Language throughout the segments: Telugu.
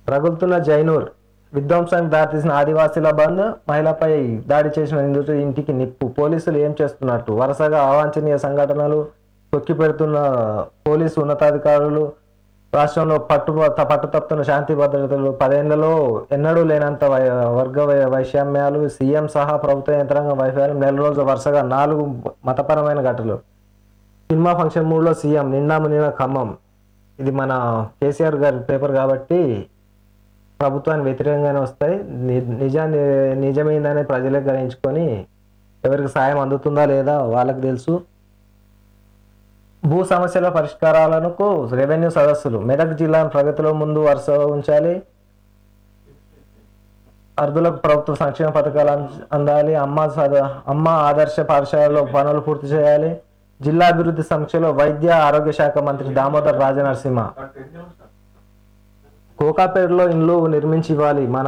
రగులుతున్న జైనూర్ విధ్వంసానికి దారితీసిన ఆదివాసీల బంద్ మహిళపై దాడి చేసిన నిందితుడి ఇంటికి నిప్పు పోలీసులు ఏం చేస్తున్నట్టు వరుసగా అవాంఛనీయ సంఘటనలు తొక్కి పెడుతున్న పోలీసు ఉన్నతాధికారులు రాష్ట్రంలో పట్టు పట్టుతప్పుతున్న శాంతి భద్రతలు పదేళ్లలో ఎన్నడూ లేనంత వై వర్గ వై- వైషమ్యాలు సీఎం సహా ప్రభుత్వ యంత్రాంగం వైఫల్యం నెల రోజులు వరుసగా నాలుగు మతపరమైన ఘటనలు సినిమా ఫంక్షన్ మూడులో సీఎం నిండా మునిన ఖమ్మం ఇది మన కేసీఆర్ గారి పేపర్ కాబట్టి ప్రభుత్వానికి వ్యతిరేకంగానే వస్తాయి ని- నిజాన్ని నిజమైందని ప్రజలే గ్రహించుకొని ఎవరికి సాయం అందుతుందా లేదా వాళ్ళకి తెలుసు భూ సమస్యల పరిష్కారాలకు రెవెన్యూ సదస్సులు మెదక్ జిల్లాను ప్రగతిలో ముందు వరుస ఉంచాలి అర్ధులకు ప్రభుత్వ సంక్షేమ పథకాలు అంద- అందాలి అమ్మ సద- అమ్మ ఆదర్శ పాఠశాలలో పనులు పూర్తి చేయాలి జిల్లా అభివృద్ధి సమీక్షలో వైద్య ఆరోగ్య శాఖ మంత్రి దామోదర్ రాజనరసింహ కోకాపేటలో ఇండ్లు నిర్మించి ఇవ్వాలి మన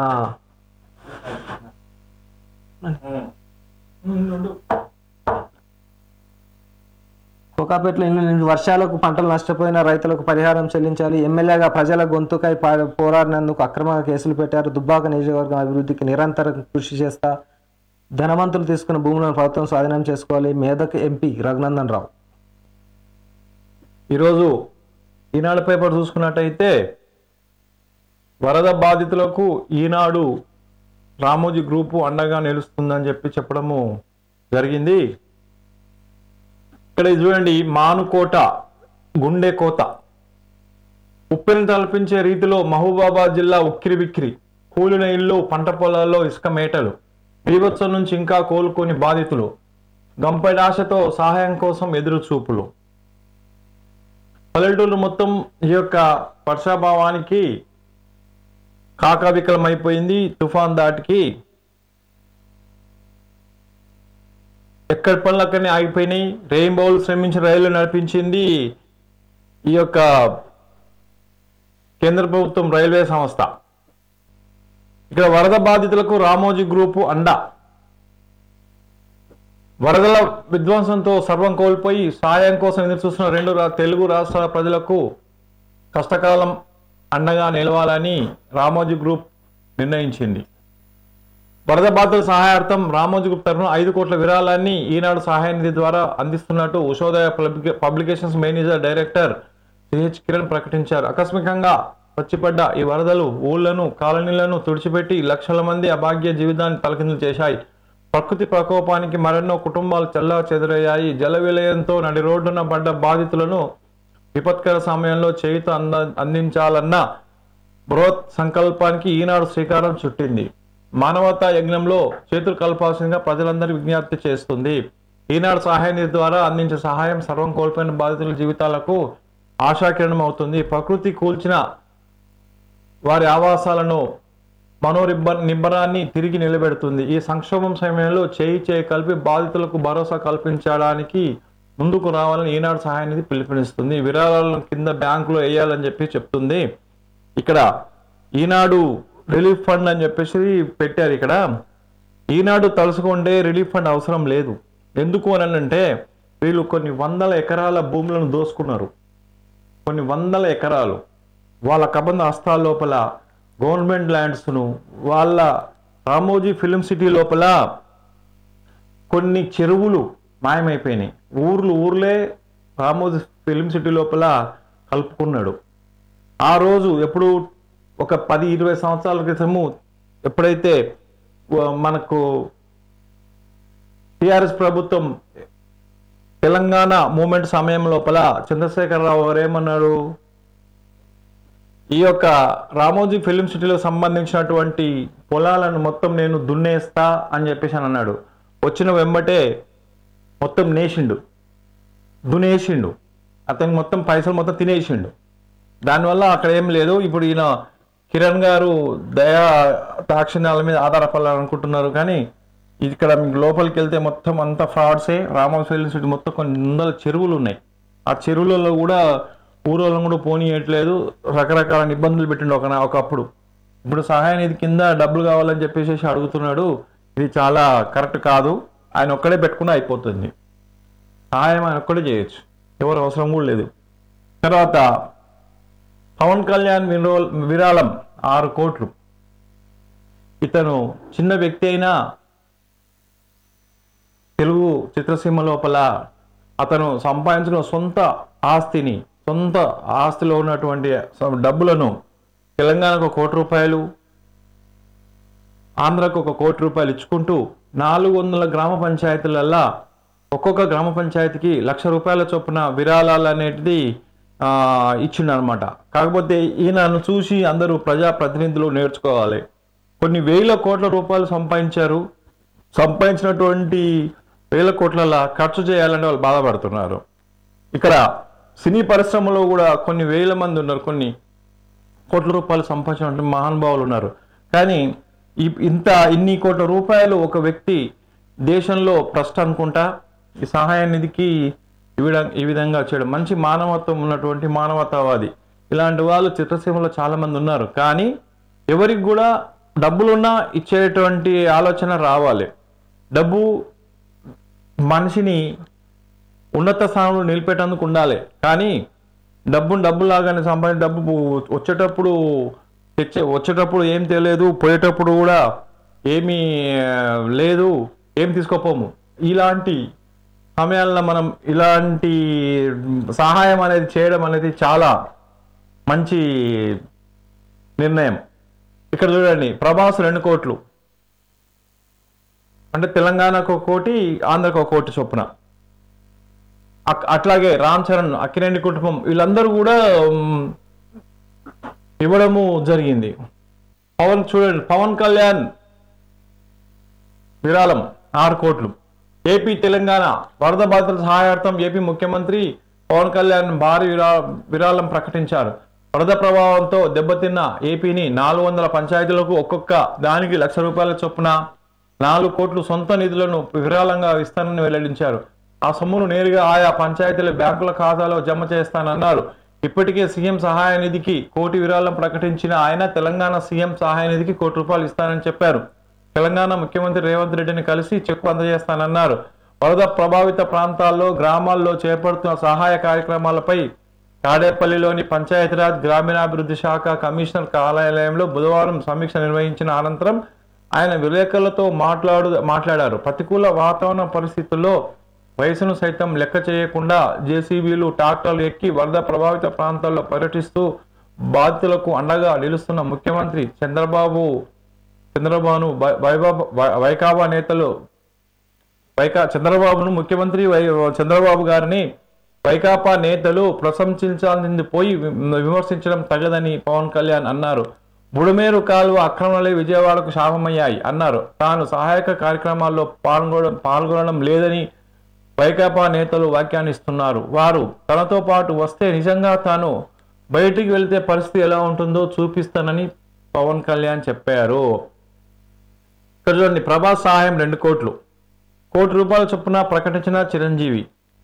కోకాపేటలో ఇండ్లు నిర్మించి వర్షాలకు పంటలు నష్టపోయిన రైతులకు పరిహారం చెల్లించాలి ఎమ్మెల్యేగా ప్రజల గొంతుకై పా- పోరాడినందుకు అక్రమ కేసులు పెట్టారు దుబ్బాక నియోజకవర్గం అభివృద్ధికి నిరంతరం కృషి చేస్తా ధనవంతులు తీసుకున్న భూములను ప్రభుత్వం స్వాధీనం చేసుకోవాలి మేదక్ ఎంపీ రఘునందన్ రావు ఈరోజు ఈనాడు పేపర్ చూసుకున్నట్టయితే వరద బాధితులకు ఈనాడు రామోజీ గ్రూపు అండగా నిలుస్తుందని చెప్పి చెప్పడము జరిగింది ఇక్కడ ఇది చూడండి మానుకోట గుండె కోత ఉప్పెను తలపించే రీతిలో మహబూబాబాద్ జిల్లా ఉక్కిరి బిక్కిరి కూలిన ఇల్లు పంట పొలాల్లో ఇసుక మేటలు బీభత్సం నుంచి ఇంకా కోలుకొని బాధితులు గంపెడాశతో సహాయం కోసం ఎదురు చూపులు పల్లెటూరు మొత్తం ఈ యొక్క వర్షాభావానికి కాకావికలమైపోయింది తుఫాన్ దాటికి ఎక్కడి పనులు అక్కడనే ఆగిపోయినాయి రెయిన్బోలు శ్రమించిన రైళ్లు నడిపించింది ఈ యొక్క కేంద్ర ప్రభుత్వం రైల్వే సంస్థ ఇక్కడ వరద బాధితులకు రామోజీ గ్రూపు అండ వరదల విధ్వంసంతో సర్వం కోల్పోయి సాయం కోసం ఎదురు చూస్తున్న రెండు రా- తెలుగు రాష్ట్రాల ప్రజలకు కష్టకాలం అండగా నిలవాలని రామోజీ గ్రూప్ నిర్ణయించింది వరద బాధితుల సహాయార్థం రామోజీ గ్రూప్ తరఫున ఐదు కోట్ల విరాళాన్ని ఈనాడు సహాయ నిధి ద్వారా అందిస్తున్నట్టు ఉషోదయ పబ్లికే- publications manager director CH Kiran ప్రకటించారు ఆకస్మికంగా వచ్చిపడ్డ ఈ వరదలు ఊళ్లను కాలనీలను తుడిచిపెట్టి లక్షల మంది అభాగ్య జీవితాన్ని తలకిందులు చేశాయి ప్రకృతి ప్రకోపానికి మరెన్నో కుటుంబాలు చల్లా చెదరయ్యాయి జల విలయంతో నడి రోడ్డున పడ్డ బాధితులను విపత్కర సమయంలో చేయుత అంద అందించాలన్న బృహత్ సంకల్పానికి ఈనాడు శ్రీకారం చుట్టింది మానవతా యజ్ఞంలో చేతులు కలపాల్సిందిగా ప్రజలందరికీ విజ్ఞప్తి చేస్తుంది ఈనాడు సహాయ నిధి ద్వారా అందించే సహాయం సర్వం కోల్పోయిన బాధితుల జీవితాలకు ఆశాకిరణం అవుతుంది ప్రకృతి కూల్చిన వారి ఆవాసాలను మనోరిబ్బ నిబ్బరాన్ని తిరిగి నిలబెడుతుంది ఈ సంక్షోభం సమయంలో చేయి చేయి కలిపి బాధితులకు భరోసా కల్పించడానికి ముందుకు రావాలని ఈనాడు సహాయ నిధి పిలుపునిస్తుంది విరాళాలను కింద బ్యాంకులో వేయాలని చెప్పి చెప్తుంది ఇక్కడ ఈనాడు రిలీఫ్ ఫండ్ అని చెప్పేసి పెట్టారు ఇక్కడ ఈనాడు తలుసుకుంటే రిలీఫ్ ఫండ్ అవసరం లేదు ఎందుకు అని అంటే వీళ్ళు కొన్ని వందల ఎకరాల భూములను దోసుకున్నారు కొన్ని వందల ఎకరాలు వాళ్ళ కబంధ హస్తాల లోపల గవర్నమెంట్ ల్యాండ్స్ను వాళ్ళ రామోజీ ఫిలిం సిటీ లోపల కొన్ని చెరువులు మాయమైపోయినాయి ఊర్లు ఊర్లే రామోజీ ఫిలిం సిటీ లోపల కలుపుకున్నాడు ఆ రోజు ఎప్పుడు ఒక పది ఇరవై సంవత్సరాల క్రితము ఎప్పుడైతే వ- మనకు టిఆర్ఎస్ ప్రభుత్వం తెలంగాణ మూమెంట్ సమయం లోపల చంద్రశేఖరరావు గారు ఏమన్నారు ఈ యొక్క రామోజీ ఫిలిం సిటీలో సంబంధించినటువంటి పొలాలను మొత్తం నేను దున్నేస్తా అని చెప్పేసి అని అన్నాడు వచ్చిన వెంబటే మొత్తం నేసిండు దునేసిండు అతను మొత్తం పైసలు మొత్తం తినేసిండు దానివల్ల అక్కడ ఏం లేదు ఇప్పుడు ఈయన కిరణ్ గారు దయా దాక్షిణ్యాల మీద ఆధారపడాలనుకుంటున్నారు కానీ ఇక్కడ మీకు లోపలికి వెళ్తే మొత్తం అంతా ఫ్రాడ్సే రామోజీ ఫిలిం సిటీ మొత్తం కొన్ని వందల చెరువులు ఉన్నాయి ఆ చెరువులలో కూడా ఊరోళ్ళని కూడా పోనీయట్లేదు రకరకాల ఇబ్బందులు పెట్టిండు ఒక ఒకప్పుడు ఇప్పుడు సహాయ నిధి కింద డబ్బులు కావాలని చెప్పేసి అడుగుతున్నాడు ఇది చాలా కరెక్ట్ కాదు ఆయన ఒక్కడే పెట్టుకుని అయిపోతుంది సహాయం ఆయన ఒక్కడే చేయొచ్చు ఎవరు అవసరం కూడా లేదు తర్వాత పవన్ కళ్యాణ్ వినో- విరాళం ఆరు కోట్లు ఇతను చిన్న వ్యక్తి అయినా తెలుగు చిత్రసీమ లోపల అతను సంపాదించిన సొంత ఆస్తిని సొంత ఆస్తిలో ఉన్నటువంటి స- డబ్బులను తెలంగాణకు ఒక కోటి రూపాయలు ఆంధ్రకు ఒక కోటి రూపాయలు ఇచ్చుకుంటూ నాలుగు వందల గ్రామ పంచాయతీలల్లా ఒక్కొక్క గ్రామ పంచాయతీకి లక్ష రూపాయల చొప్పున విరాళాలు అనేటిది ఆ, ఇచ్చిండనమాట కాకపోతే ఈయనను చూసి అందరూ ప్రజా ప్రతినిధులు నేర్చుకోవాలి కొన్ని వేల కోట్ల రూపాయలు సంపాదించారు సంపాదించినటువంటి వేల కోట్ల ఖర్చు చేయాలని వాళ్ళు బాధపడుతున్నారు ఇక్కడ సినీ పరిశ్రమలో కూడా కొన్ని వేల మంది ఉన్నారు కొన్ని కోట్ల రూపాయలు సంపాదించిన మహానుభావులు ఉన్నారు కానీ ఈ ఇంత ఇన్ని కోట్ల రూపాయలు ఒక వ్యక్తి దేశంలో ట్రస్ట్ అనుకుంటా ఈ సహాయ నిధికి ఈ విధంగా ఈ విధంగా చేయడం మంచి మానవత్వం ఉన్నటువంటి మానవతావాది ఇలాంటి వాళ్ళు చిత్రసీమలో చాలా మంది ఉన్నారు కానీ ఎవరికి కూడా డబ్బులున్నా ఇచ్చేటువంటి ఆలోచన రావాలి డబ్బు మనిషిని ఉన్నత స్థానంలో నిలిపేటందుకు ఉండాలి కానీ డబ్బును డబ్బు లాగానే సంపాదించి డబ్బు వచ్చేటప్పుడు తెచ్చే వచ్చేటప్పుడు ఏం తెలియదు పోయేటప్పుడు కూడా ఏమీ ఆ, లేదు ఏం తీసుకోపోము ఇలాంటి సమయాల్లో మనం ఇలాంటి సహాయం అనేది చేయడం అనేది చాలా మంచి నిర్ణయం ఇక్కడ చూడండి ప్రభాస్ రెండు కోట్లు అంటే తెలంగాణకు ఒక కోటి ఆంధ్రకు ఒక కోటి చొప్పున అక్- అట్లాగే రామ్ చరణ్ అక్కినేని కుటుంబం వీళ్ళందరూ కూడా ఉమ్, ఇవ్వడము జరిగింది పవన్ చూడండి పవన్ కళ్యాణ్ విరాళం ఆరు కోట్లు ఏపీ తెలంగాణ వరద బాధితుల సహాయార్థం ఏపీ ముఖ్యమంత్రి పవన్ కళ్యాణ్ భారీ విరా విరాళం ప్రకటించారు వరద ప్రభావంతో దెబ్బతిన్న ఏపీని నాలుగు వందల పంచాయతీలకు ఒక్కొక్క దానికి లక్ష రూపాయల చొప్పున నాలుగు కోట్లు సొంత నిధులను విరాళంగా ఇస్తానని వెల్లడించారు ఆ సొమ్మును నేరుగా ఆయా పంచాయతీల బ్యాంకుల ఖాతాలో జమ చేస్తానన్నారు ఇప్పటికే సీఎం సహాయ నిధికి కోటి విరాళం ప్రకటించిన ఆయన తెలంగాణ సీఎం సహాయ నిధికి కోటి రూపాయలు ఇస్తానని చెప్పారు తెలంగాణ ముఖ్యమంత్రి రేవంత్ రెడ్డిని కలిసి చెక్కు అందజేస్తానన్నారు వరద ప్రభావిత ప్రాంతాల్లో గ్రామాల్లో చేపడుతున్న సహాయ కార్యక్రమాలపై తాడేపల్లిలోని పంచాయతీరాజ్ గ్రామీణాభివృద్ధి శాఖ కమిషనర్ కార్యాలయంలో బుధవారం సమీక్ష నిర్వహించిన అనంతరం ఆయన విలేకరులతో మాట్లాడు మాట్లాడారు ప్రతికూల వాతావరణ పరిస్థితుల్లో వయసును సైతం లెక్క చేయకుండా జేసీబీలు ట్రాక్టర్లు ఎక్కి వరద ప్రభావిత ప్రాంతాల్లో పర్యటిస్తూ బాధితులకు అండగా నిలుస్తున్న ముఖ్యమంత్రి చంద్రబాబు చంద్రబాబును వై- వైబాబు వై- వైకాపా నేతలు వైకా చంద్రబాబును ముఖ్యమంత్రి వై చంద్రబాబు గారిని వైకాపా నేతలు ప్రశంసించాల్సింది పోయి వి- విమర్శించడం తగదని పవన్ కళ్యాణ్ అన్నారు బుడమేరు కాలువ అక్రమాలే విజయవాడకు శాపమయ్యాయి అన్నారు తాను సహాయక కార్యక్రమాల్లో పాల్గొనడం పాల్గొనడం లేదని వైకాపా నేతలు వ్యాఖ్యానిస్తున్నారు వారు తనతో పాటు వస్తే నిజంగా తాను బయటికి వెళ్తే పరిస్థితి ఎలా ఉంటుందో చూపిస్తానని పవన్ కళ్యాణ్ చెప్పారు ఇక్కడ చూడండి ప్రభాస్ సహాయం రెండు కోట్లు కోటి రూపాయల చొప్పున ప్రకటించిన చిరంజీవి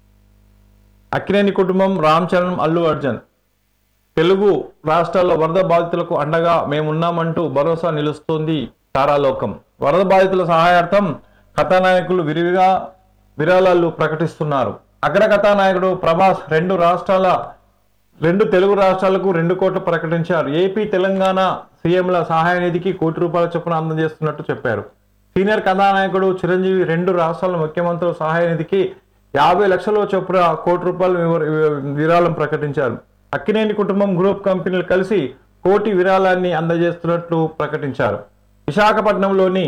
అక్కినేని కుటుంబం రామ్ చరణ్ అల్లు అర్జున్ తెలుగు రాష్ట్రాల్లో వరద బాధితులకు అండగా మేమున్నామంటూ భరోసా నిలుస్తోంది తారాలోకం వరద బాధితుల సహాయార్థం కథానాయకులు విరివిగా విరాళాలు ప్రకటిస్తున్నారు అగ్ర కథానాయకుడు ప్రభాస్ రెండు రాష్ట్రాల రెండు తెలుగు రాష్ట్రాలకు రెండు కోట్లు ప్రకటించారు ఏపీ తెలంగాణ సీఎంల సహాయ నిధికి కోటి రూపాయల చొప్పున అందజేస్తున్నట్టు చెప్పారు సీనియర్ కథానాయకుడు చిరంజీవి రెండు రాష్ట్రాల ముఖ్యమంత్రుల సహాయ నిధికి యాభై లక్షల చొప్పున కోటి రూపాయలు వివ- విరాళం ప్రకటించారు అక్కినేని కుటుంబం గ్రూప్ కంపెనీలు కలిసి కోటి విరాళాన్ని అందజేస్తున్నట్లు ప్రకటించారు విశాఖపట్నంలోని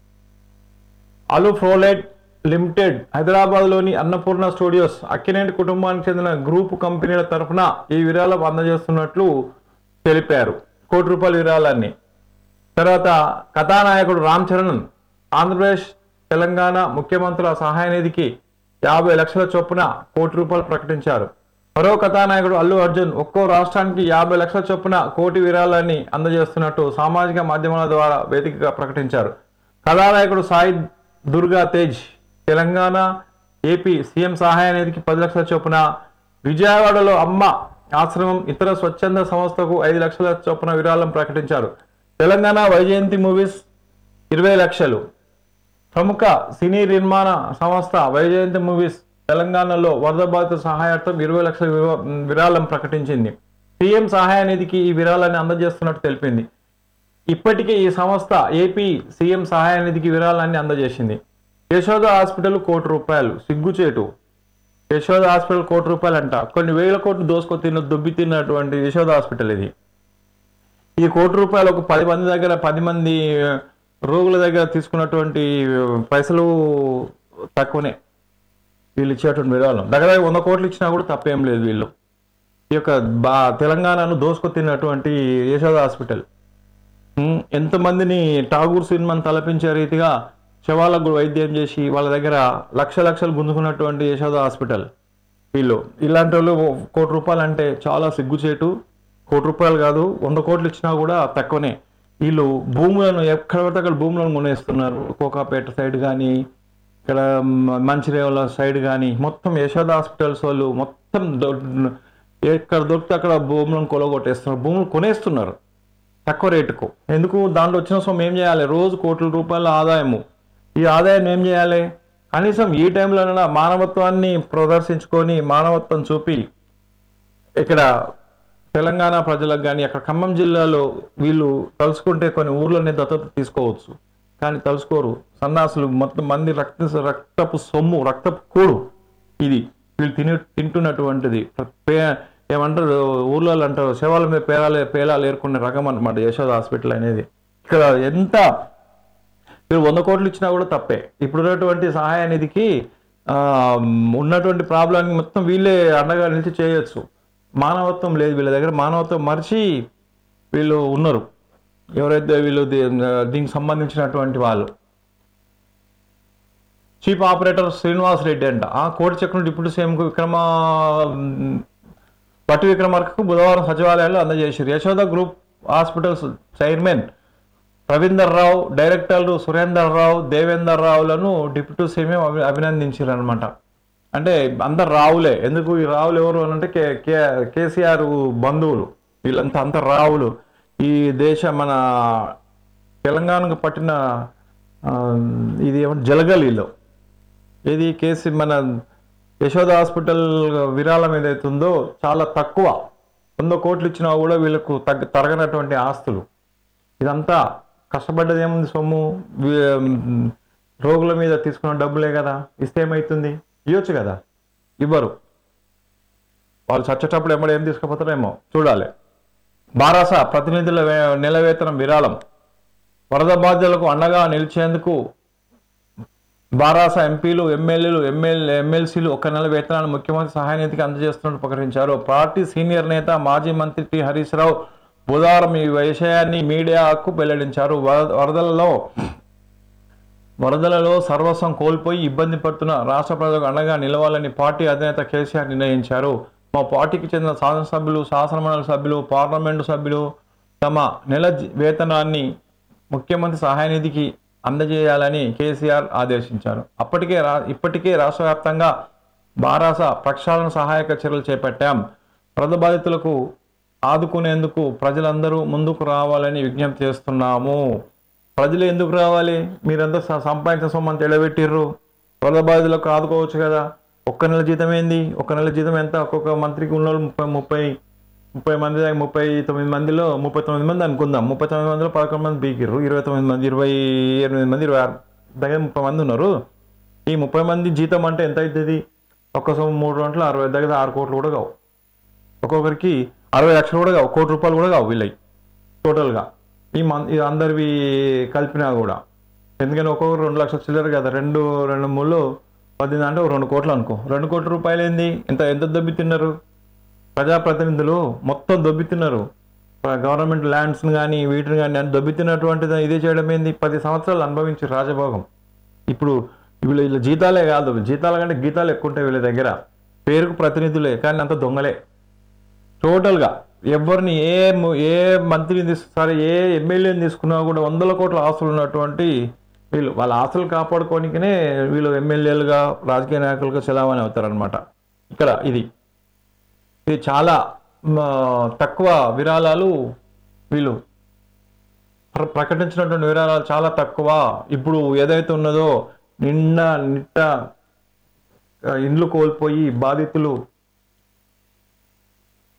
అలుఫ్రోలెట్ లిమిటెడ్ హైదరాబాద్లోని అన్నపూర్ణ స్టూడియోస్ అక్కినేని కుటుంబానికి చెందిన గ్రూప్ కంపెనీల తరఫున ఈ విరాళం అందజేస్తున్నట్లు తెలిపారు కోటి రూపాయల విరాళాన్ని తర్వాత కథానాయకుడు రామ్ చరణ్ ఆంధ్రప్రదేశ్ తెలంగాణ ముఖ్యమంత్రుల సహాయ నిధికి యాభై లక్షల చొప్పున కోటి రూపాయలు ప్రకటించారు మరో కథానాయకుడు అల్లు అర్జున్ ఒక్కో రాష్ట్రానికి యాభై లక్షల చొప్పున కోటి విరాళాన్ని అందజేస్తున్నట్టు సామాజిక మాధ్యమాల ద్వారా వేదికగా ప్రకటించారు కథానాయకుడు సాయి దుర్గా తేజ్ తెలంగాణ ఏపీ సీఎం సహాయ నిధికి పది లక్షల చొప్పున విజయవాడలో అమ్మ ఆశ్రమం ఇతర స్వచ్ఛంద సంస్థకు ఐదు లక్షల చొప్పున విరాళం ప్రకటించారు తెలంగాణ వైజయంతి మూవీస్ ఇరవై లక్షలు ప్రముఖ సినీ నిర్మాణ సంస్థ వైజయంతి మూవీస్ తెలంగాణలో వరద బాధిత సహాయార్థం ఇరవై లక్షల వివ- విరాళం ప్రకటించింది సీఎం సహాయ నిధికి ఈ విరాళాన్ని అందజేస్తున్నట్టు తెలిపింది ఇప్పటికే ఈ సంస్థ ఏపీ సీఎం సహాయ నిధికి విరాళాన్ని అందజేసింది యశోద హాస్పిటల్ కోటి రూపాయలు సిగ్గుచేటు యశోద హాస్పిటల్ కోటి రూపాయలు అంట కొన్ని వేల కోట్లు దోసుకొని తిన్న దొబ్బి తిన్నటువంటి యశోద హాస్పిటల్ ఇది ఈ కోటి రూపాయలు ఒక పది మంది దగ్గర పది మంది ఆ, రోగుల దగ్గర తీసుకున్నటువంటి ఆ, పైసలు తక్కువనే వీళ్ళు ఇచ్చేటువంటి విరాళం దగ్గర దగ్గర వంద కోట్లు ఇచ్చినా కూడా తప్పేం లేదు వీళ్ళు ఈ యొక్క బా తెలంగాణను దోసుకొని తిన్నటువంటి యశోద హాస్పిటల్ ఉమ్, ఎంతమందిని ఠాగూర్ సినిమాని తలపించే రీతిగా శవాలకు వైద్యం చేసి వాళ్ళ దగ్గర లక్ష లక్షలు గుంజుకున్నటువంటి యశోద హాస్పిటల్ వీళ్ళు ఇలాంటి వాళ్ళు కోటి రూపాయలు అంటే చాలా సిగ్గుచేటు కోటి రూపాయలు కాదు వంద కోట్లు ఇచ్చినా కూడా తక్కువనే వీళ్ళు భూములను ఎక్కడ పడితే అక్కడ భూములను కొనేస్తున్నారు కోకాపేట సైడ్ కానీ ఇక్కడ మ- మంచిర్యాల సైడ్ కానీ మొత్తం యశోద హాస్పిటల్స్ వాళ్ళు మొత్తం దొ- ఎక్కడ దొరికితే అక్కడ భూములను కొలగొట్టేస్తున్నారు భూములు కొనేస్తున్నారు తక్కువ రేటుకు ఎందుకు దాంట్లో వచ్చిన సొమ్ము ఏం చేయాలి రోజు కోట్ల రూపాయల ఆదాయము ఈ ఆదాయం ఏం చేయాలి కనీసం ఈ టైంలోనైనా మానవత్వాన్ని ప్రదర్శించుకొని మానవత్వం చూపి ఇక్కడ తెలంగాణ ప్రజలకు కానీ అక్కడ ఖమ్మం జిల్లాలో వీళ్ళు తలుసుకుంటే కొన్ని ఊర్లోనే దత్తత తీసుకోవచ్చు కానీ తలుసుకోరు సన్నాసులు మొత్తం మంది రక్త రక్తపు సొమ్ము రక్తపు కూడు ఇది వీళ్ళు తిని తింటున్నటువంటిది పే ఏమంటారు ఊర్లో అంటారు శవాల మీద పేరాలే పేలాలు ఏరుకునే రకం అనమాట యశోద హాస్పిటల్ అనేది ఇక్కడ ఎంత మీరు వంద కోట్లు ఇచ్చినా కూడా తప్పే ఇప్పుడు ఉన్నటువంటి సహాయ నిధికి ఆ, ఉన్నటువంటి ప్రాబ్లాన్ని మొత్తం వీళ్ళే అండగా నిలిచి చేయొచ్చు మానవత్వం లేదు వీళ్ళ దగ్గర మానవత్వం మరిచి వీళ్ళు ఉన్నారు ఎవరైతే వీళ్ళు దీ- దీనికి సంబంధించినటువంటి వాళ్ళు చీఫ్ ఆపరేటర్ శ్రీనివాస్ రెడ్డి అంట ఆ కోటి చెక్కును డిప్యూటీ సీఎం విక్రమ పట్టి విక్రమార్కకు బుధవారం సచివాలయంలో అందజేశారు Yashoda group hospitals chairman Ravinder Rao డైరెక్టర్లు సురేందర్ రావు దేవేందర్ రావులను డిప్యూటీ సీఎం అభి అభినందించారు అనమాట అంటే అందరు రావులే ఎందుకు ఈ రావులు ఎవరు అని అంటే కే కే కేసీఆర్ బంధువులు వీళ్ళంతా అంత రావులు ఈ దేశ మన తెలంగాణకు పట్టిన ఆ, ఇది ఏమంటే జలగలీలో ఇది కేసీ మన యశోద హాస్పిటల్ విరాళం ఏదైతే ఉందో చాలా తక్కువ వంద కోట్లు ఇచ్చినా కూడా వీళ్ళకు తగ్గ తరగనటువంటి ఆస్తులు ఇదంతా కష్టపడ్డది ఏముంది సొమ్ము వీ- మ్, రోగుల మీద తీసుకున్న డబ్బులే కదా ఇస్తే ఏమవుతుంది ఇవ్వచ్చు కదా ఇవ్వరు వాళ్ళు చచ్చేటప్పుడు ఎమ్మడ ఏం తీసుకుపోతారేమో చూడాలి బారాస ప్రతినిధుల వే- నెల వేతనం విరాళం వరద బాధ్యులకు అండగా నిలిచేందుకు బారాస ఎంపీలు ఎమ్మెల్యేలు ఎమ్మెల్యే ఎమ్మెల్సీలు ఒక నెల వేతనాన్ని ముఖ్యమంత్రి సహాయ నిధికి అందజేస్తున్నట్టు ప్రకటించారు పార్టీ సీనియర్ నేత మాజీ మంత్రి టి హరీష్ రావు బుధవారం ఈ విషయాన్ని మీడియాకు వెల్లడించారు వర- వరదలలో వరదలలో సర్వస్వం కోల్పోయి ఇబ్బంది పడుతున్న రాష్ట్ర ప్రజలకు అండగా నిలవాలని పార్టీ అధినేత కేసీఆర్ నిర్ణయించారు మా పార్టీకి చెందిన శాసనసభ్యులు శాసనమండలి సభ్యులు పార్లమెంటు సభ్యులు తమ నెల జీ- వేతనాన్ని ముఖ్యమంత్రి సహాయ నిధికి అందజేయాలని కేసీఆర్ ఆదేశించారు అప్పటికే రా ఇప్పటికే రాష్ట్ర వ్యాప్తంగా బారాస ప్రక్షాళన సహాయక చర్యలు చేపట్టాం వరద బాధితులకు ఆదుకునేందుకు ప్రజలందరూ ముందుకు రావాలని విజ్ఞప్తి చేస్తున్నాము ప్రజలు ఎందుకు రావాలి మీరంతా స- సంపాదించిన సొమ్మని తెడబెట్టిర్రు వరద బాధితులకు ఆదుకోవచ్చు కదా ఒక్క నెల జీతం ఏంది ఒక్క నెల జీతం ఎంత ఒక్కొక్క మంత్రికి ఉన్న వాళ్ళు ముప్పై ముప్పై ముప్పై మంది దాకా ముప్పై తొమ్మిది మందిలో ముప్పై తొమ్మిది మంది అనుకుందాం ముప్పై తొమ్మిది మందిలో పదకొండు మంది బీకిర్రు ఇరవై తొమ్మిది మంది ఇరవై ఎనిమిది మంది ఇరవై ఆరు దగ్గర ముప్పై మంది ఉన్నారు ఈ ముప్పై మంది జీతం అంటే ఎంత అవుతుంది ఒక్క సొమ్ము మూడు గంటలు అరవై దగ్గర ఆరు కోట్లు కూడా కావు ఒక్కొక్కరికి అరవై లక్షలు కూడా కావు కోటి రూపాయలు కూడా కావు వీళ్ళవి టోటల్గా ఈ మన్ ఇది అందరివి కలిపినా కూడా ఎందుకని ఒక్కొక్కరు రెండు లక్షలు చిల్లర కదా రెండు రెండు మూడు పద్దెనిమిది అంటే ఒక రెండు కోట్లు అనుకో రెండు కోట్ల రూపాయలు ఏంది ఎంత ఎంత దొబ్బి తిన్నారు ప్రజాప్రతినిధులు మొత్తం దొబ్బి తిన్నారు గవర్నమెంట్ ల్యాండ్స్ని కానీ వీటిని కానీ అని దొబ్బి తిన్నటువంటిది ఇదే చేయడం ఏంది పది సంవత్సరాలు అనుభవించి రాజభోగం ఇప్పుడు వీళ్ళ వీళ్ళ జీతాలే కాదు జీతాల కంటే గీతాలు ఎక్కువ ఉంటాయి వీళ్ళ దగ్గర పేరుకు ప్రతినిధులే కానీ అంత దొంగలే టోటల్గా ఎవరిని ఏ ము- ఏ మంత్రిని తీసు సరే ఏ ఎమ్మెల్యేని తీసుకున్నా కూడా వందల కోట్ల ఆస్తులు ఉన్నటువంటి వీళ్ళు వాళ్ళ ఆస్తులు కాపాడుకోనికనే వీళ్ళు ఎమ్మెల్యేలుగా రాజకీయ నాయకులుగా చలామణి అవుతారనమాట ఇక్కడ ఇది ఇది చాలా మ, తక్కువ విరాళాలు వీళ్ళు ప్ర ప్రకటించినటువంటి విరాళాలు చాలా తక్కువ ఇప్పుడు ఏదైతే ఉన్నదో నిన్న నిట్ట ఆ, ఇండ్లు కోల్పోయి బాధితులు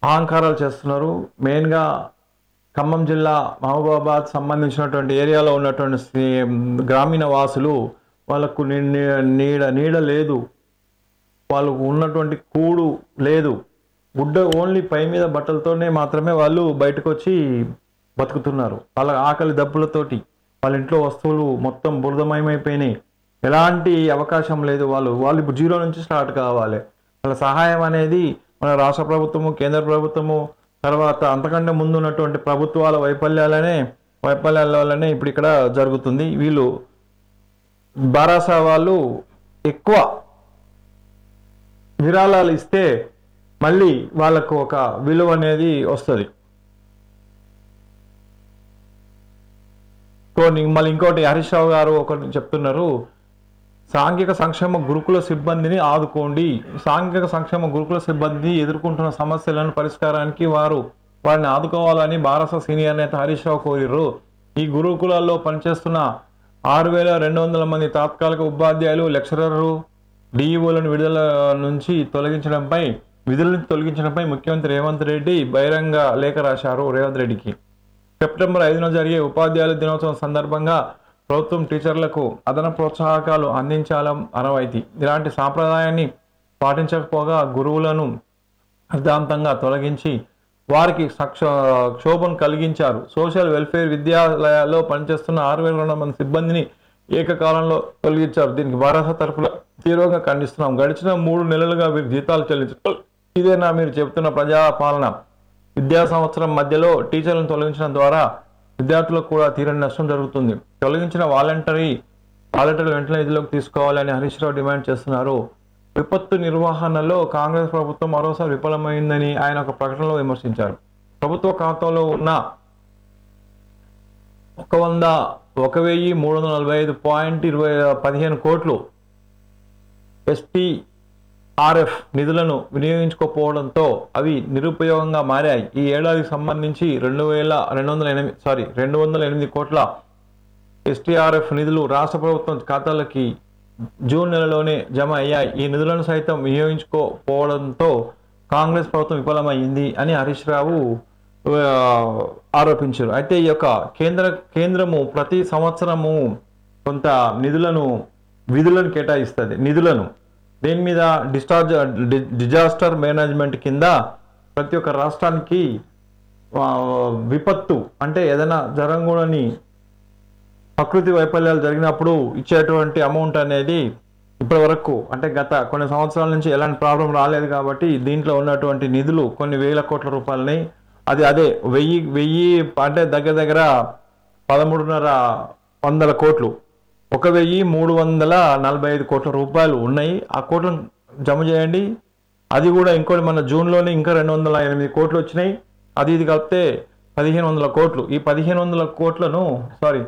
అహంకారాలు చేస్తున్నారు మెయిన్గా ఖమ్మం జిల్లా మహబూబాబాద్ సంబంధించినటువంటి ఏరియాలో ఉన్నటువంటి సి- గ్రామీణ వాసులు వాళ్ళకు ని- ని- నీడ నీడ లేదు వాళ్ళకు ఉన్నటువంటి కూడు లేదు గుడ్డ ఓన్లీ పై మీద బట్టలతోనే మాత్రమే వాళ్ళు బయటకు వచ్చి బతుకుతున్నారు వాళ్ళ ఆకలి దప్పులతోటి వాళ్ళ ఇంట్లో వస్తువులు మొత్తం బురదమయమైపోయినాయి ఎలాంటి అవకాశం లేదు వాళ్ళు వాళ్ళు ఇప్పుడు జీరో నుంచి స్టార్ట్ కావాలి వాళ్ళ సహాయం అనేది మన రాష్ట్ర ప్రభుత్వము కేంద్ర ప్రభుత్వము తర్వాత అంతకంటే ముందు ఉన్నటువంటి ప్రభుత్వాల వైఫల్యాలనే వైఫల్యాల వల్లనే ఇప్పుడు ఇక్కడ జరుగుతుంది వీళ్ళు బారాసా వాళ్ళు ఎక్కువ విరాళాలు ఇస్తే మళ్ళీ వాళ్ళకు ఒక విలువ అనేది వస్తుంది కొన్ని మళ్ళీ ఇంకోటి హరీష్ రావు గారు ఒకటి చెప్తున్నారు సాంఘిక సంక్షేమ గురుకుల సిబ్బందిని ఆదుకోండి సాంఘిక సంక్షేమ గురుకుల సిబ్బంది ఎదుర్కొంటున్న సమస్యలను పరిష్కారానికి వారు వారిని ఆదుకోవాలని భారత సీనియర్ నేత హరీష్ రావు కోరిర్రు ఈ గురుకులాల్లో పనిచేస్తున్న ఆరు వేల రెండు వందల మంది తాత్కాలిక ఉపాధ్యాయులు లెక్చరర్లు డిఈఓలను విడుదల నుంచి తొలగించడంపై విధుల నుంచి తొలగించడంపై ముఖ్యమంత్రి రేవంత్ రెడ్డి బహిరంగ లేఖ రాశారు రేవంత్ రెడ్డికి సెప్టెంబర్ ఐదున జరిగే ఉపాధ్యాయుల దినోత్సవం సందర్భంగా ప్రభుత్వం టీచర్లకు అదన ప్రోత్సాహకాలు అందించాలం అనవైతి ఇలాంటి సాంప్రదాయాన్ని పాటించకపోగా గురువులను అర్థాంతంగా తొలగించి వారికి సక్ష క్షోభం కలిగించారు సోషల్ వెల్ఫేర్ విద్యాలయాల్లో పనిచేస్తున్న ఆరు వేల రెండు మంది సిబ్బందిని ఏకకాలంలో తొలగించారు దీనికి భారత తరఫున తీవ్రంగా ఖండిస్తున్నాం గడిచిన మూడు నెలలుగా వీరి జీతాలు చెల్లించారు ఇదేనా మీరు చెబుతున్న ప్రజాపాలన విద్యా సంవత్సరం మధ్యలో టీచర్లను తొలగించడం ద్వారా విద్యార్థులకు కూడా తీరని నష్టం జరుగుతుంది తొలగించిన వాలంటరీ వాలంటీర్లు వెంటనే విధులకు తీసుకోవాలని హరీష్ రావు డిమాండ్ చేస్తున్నారు విపత్తు నిర్వహణలో కాంగ్రెస్ ప్రభుత్వం మరోసారి విఫలమైందని ఆయన ఒక ప్రకటనలో విమర్శించారు ప్రభుత్వ ఖాతాలో ఉన్న ఒక వంద ఒక వెయ్యి మూడు వందల నలభై ఐదు పాయింట్ ఇరవై పదిహేను కోట్లు ఎస్పీ ఆర్ఎఫ్ నిధులను వినియోగించుకోకపోవడంతో అవి నిరుపయోగంగా మారాయి ఈ ఏడాదికి సంబంధించి రెండు వేల రెండు వందల ఎనిమిది సారీ రెండు వందల ఎనిమిది కోట్ల ఎస్టీఆర్ఎఫ్ నిధులు రాష్ట్ర ప్రభుత్వం ఖాతాలకి జూన్ నెలలోనే జమ అయ్యాయి ఈ నిధులను సైతం వినియోగించుకోకపోవడంతో కాంగ్రెస్ ప్రభుత్వం విఫలమైంది అని హరీష్ రావు ఆ, ఆరోపించారు అయితే ఈ యొక్క కేంద్ర కేంద్రము ప్రతి సంవత్సరము కొంత నిధులను విధులను కేటాయిస్తుంది నిధులను దీని మీద డిస్టార్జ్ డి- డిజాస్టర్ మేనేజ్మెంట్ కింద ప్రతి ఒక్క రాష్ట్రానికి ఆ, విపత్తు అంటే ఏదైనా జరగకూడని ప్రకృతి వైఫల్యాలు జరిగినప్పుడు ఇచ్చేటువంటి అమౌంట్ అనేది ఇప్పటి వరకు అంటే గత కొన్ని సంవత్సరాల నుంచి ఎలాంటి ప్రాబ్లం రాలేదు కాబట్టి దీంట్లో ఉన్నటువంటి నిధులు కొన్ని వేల కోట్ల రూపాయలని అది అదే వెయ్యి వెయ్యి అంటే దగ్గర దగ్గర పదమూడున్నర వందల కోట్లు ఒక వెయ్యి మూడు వందల నలభై ఐదు కోట్ల రూపాయలు ఉన్నాయి ఆ కోట్లను జమ చేయండి అది కూడా ఇంకోటి మన జూన్లోనే ఇంకా రెండు వందల ఎనిమిది కోట్లు వచ్చినాయి అది ఇది కలిపితే పదిహేను వందల కోట్లు ఈ పదిహేను వందల కోట్లను సారీ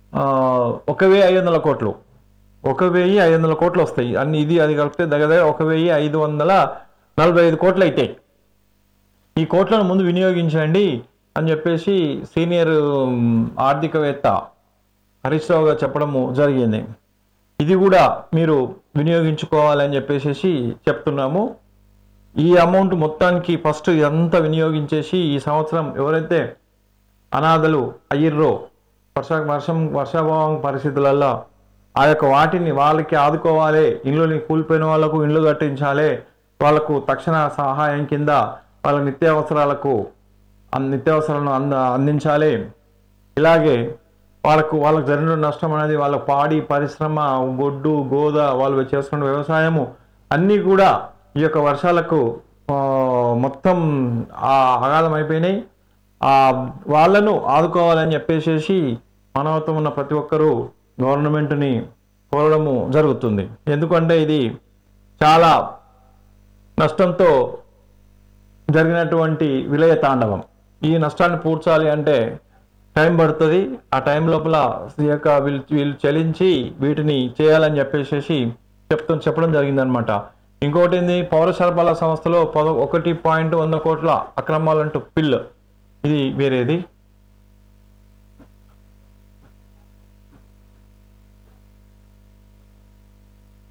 ఒక వెయ్యి ఐదు వందల కోట్లు ఒక వెయ్యి ఐదు వందల కోట్లు వస్తాయి అన్ని ఇది అది కలిపితే దగ్గర దగ్గర ఒక వెయ్యి ఐదు వందల నలభై ఐదు కోట్లు అవుతాయి ఈ కోట్లను ముందు వినియోగించండి అని చెప్పేసి సీనియర్ ఉమ్, ఆర్థికవేత్త హరీష్ రావు గారు చెప్పడము జరిగింది ఇది కూడా మీరు వినియోగించుకోవాలని చెప్పేసి చెప్తున్నాము ఈ అమౌంట్ మొత్తానికి ఫస్ట్ ఇదంతా వినియోగించేసి ఈ సంవత్సరం ఎవరైతే అనాథలు అయ్యిర్రో వర్ష వర్షం వర్షాభావం పరిస్థితులలో ఆ యొక్క వాటిని వాళ్ళకి ఆదుకోవాలి ఇల్లుని కూలిపోయిన వాళ్ళకు ఇల్లు కట్టించాలి వాళ్ళకు తక్షణ సహాయం కింద వాళ్ళ నిత్యావసరాలకు అన్- నిత్యావసరాలను అంద అందించాలి ఇలాగే వాళ్ళకు వాళ్ళకు జరిగిన నష్టం అనేది వాళ్ళ పాడి పరిశ్రమ గొడ్డు గోద వాళ్ళు చేసుకున్న వ్యవసాయము అన్నీ కూడా ఈ యొక్క వర్షాలకు ఆ, మొత్తం ఆ అగాధం అయిపోయినాయి ఆ వాళ్ళను ఆదుకోవాలని చెప్పేసి మానవత్వం ఉన్న ప్రతి ఒక్కరూ గవర్నమెంట్ని కోరడము జరుగుతుంది ఎందుకంటే ఇది చాలా నష్టంతో జరిగినటువంటి విలయ తాండవం ఈ నష్టాన్ని పూడ్చాలి అంటే టైం పడుతుంది ఆ టైం లోపల ఈ యొక్క వీళ్ళు వీళ్ళు చెల్లించి వీటిని చేయాలని చెప్పేసి చెప్తూ చెప్పడం జరిగిందనమాట ఇంకోటి ఏంది పౌర సరఫరాల సంస్థలో పద ఒకటి పాయింట్ వంద కోట్ల అక్రమాలంటూ పిల్ ఇది వేరేది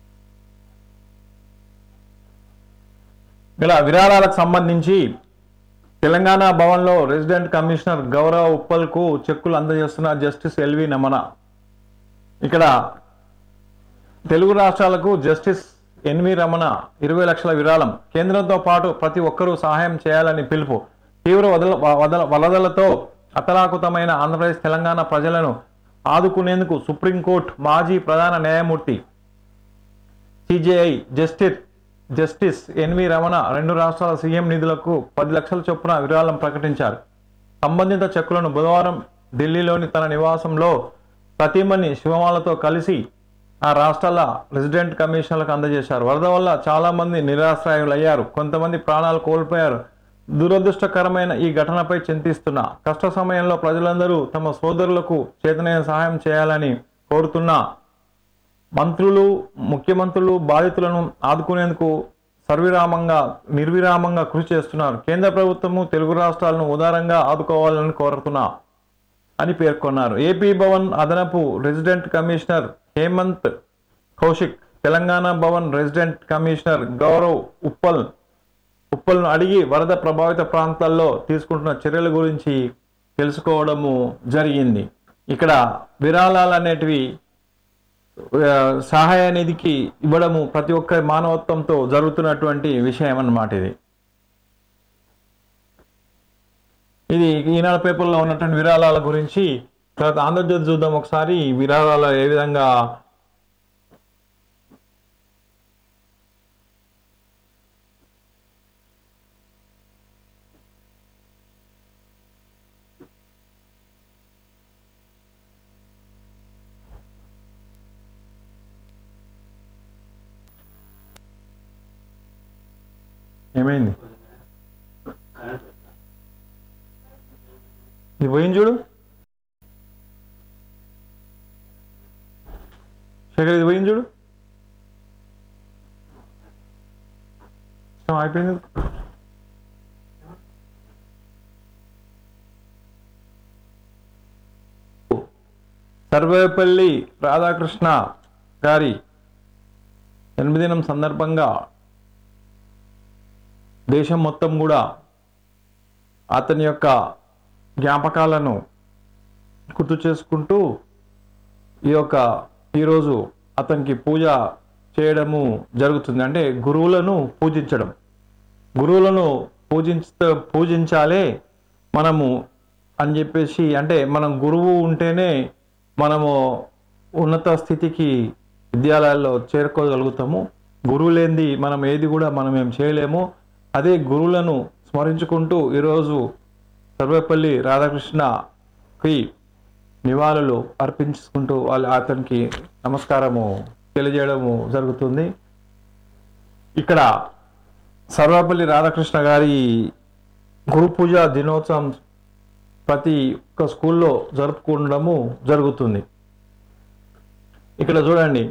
ఇలా విరాళాలకు సంబంధించి తెలంగాణ భవన్లో రెసిడెంట్ కమిషనర్ గౌరవ్ ఉప్పల్కు చెక్కులు అందజేస్తున్న జస్టిస్ ఎల్వి నమన ఇక్కడ తెలుగు రాష్ట్రాలకు జస్టిస్ ఎన్వి రమణ ఇరవై లక్షల విరాళం కేంద్రంతో పాటు ప్రతి ఒక్కరూ సహాయం చేయాలని పిలుపు తీవ్ర వదల వదల వరదలతో అతలాకుతమైన ఆంధ్రప్రదేశ్ తెలంగాణ ప్రజలను ఆదుకునేందుకు సుప్రీంకోర్టు మాజీ ప్రధాన న్యాయమూర్తి CJI justice justice NV Ramana రెండు రాష్ట్రాల సీఎం నిధులకు పది లక్షల చొప్పున విరాళం ప్రకటించారు సంబంధిత చెక్కులను బుధవారం ఢిల్లీలోని తన నివాసంలో సతీమణి శివమాలతో కలిసి ఆ రాష్ట్రాల రెసిడెంట్ కమిషనర్లకు అందజేశారు వరద వల్ల చాలా మంది నిరాశ్రయులయ్యారు కొంతమంది ప్రాణాలు కోల్పోయారు దురదృష్టకరమైన ఈ ఘటనపై చింతిస్తున్నా కష్ట సమయంలో ప్రజలందరూ తమ సోదరులకు చేతనైన సహాయం చేయాలని కోరుతున్నా మంత్రులు ముఖ్యమంత్రులు బాధితులను ఆదుకునేందుకు సర్విరామంగా నిర్విరామంగా కృషి చేస్తున్నారు కేంద్ర ప్రభుత్వము తెలుగు రాష్ట్రాలను ఉదారంగా ఆదుకోవాలని కోరుతున్నా అని పేర్కొన్నారు ఏపీ భవన్ అదనపు resident commissioner Hemant Kaushik Telangana Bhavan resident commissioner Gaurav Uppal ఉప్పల్ను అడిగి వరద ప్రభావిత ప్రాంతాల్లో తీసుకుంటున్న చర్యల గురించి తెలుసుకోవడము జరిగింది ఇక్కడ విరాళాలు అనేటివి ఆ, సహాయ నిధికి ఇవ్వడము ప్రతి ఒక్క మానవత్వంతో జరుగుతున్నటువంటి విషయం అన్నమాట ఇది ఇది ఈనాడు పేపర్లో ఉన్నటువంటి విరాళాల గురించి తర్వాత ఆంధ్రజ్యోతి చూద్దాం ఒకసారి ఈ విరాళాలు ఏ విధంగా ఏమైంది ఇది పోయింది చూడు శేఖర్ ఇది పోయింది చూడు సిస్టమ్ అయిపోయింది సర్వేపల్లి రాధాకృష్ణ గారి జన్మదినం సందర్భంగా దేశం మొత్తం కూడా అతని యొక్క జ్ఞాపకాలను గుర్తు చేసుకుంటూ ఈ యొక్క ఈరోజు అతనికి పూజ చేయడము జరుగుతుంది అంటే గురువులను పూజించడం గురువులను పూజించ పూజించాలే మనము అని చెప్పేసి అంటే మనం గురువు ఉంటేనే మనము ఉన్నత స్థితికి విద్యాలయాల్లో చేరుకోగలుగుతాము గురువు లేనిది మనం ఏది కూడా మనం ఏం చేయలేము అదే గురువులను స్మరించుకుంటూ ఈరోజు సర్వేపల్లి రాధాకృష్ణకి నివాళులు అర్పించుకుంటూ వాళ్ళు అతనికి నమస్కారము తెలియజేయడము జరుగుతుంది ఇక్కడ సర్వేపల్లి రాధాకృష్ణ గారి గురు పూజ దినోత్సవం ప్రతి ఒక్క స్కూల్లో జరుపుకోవడము జరుగుతుంది ఇక్కడ చూడండి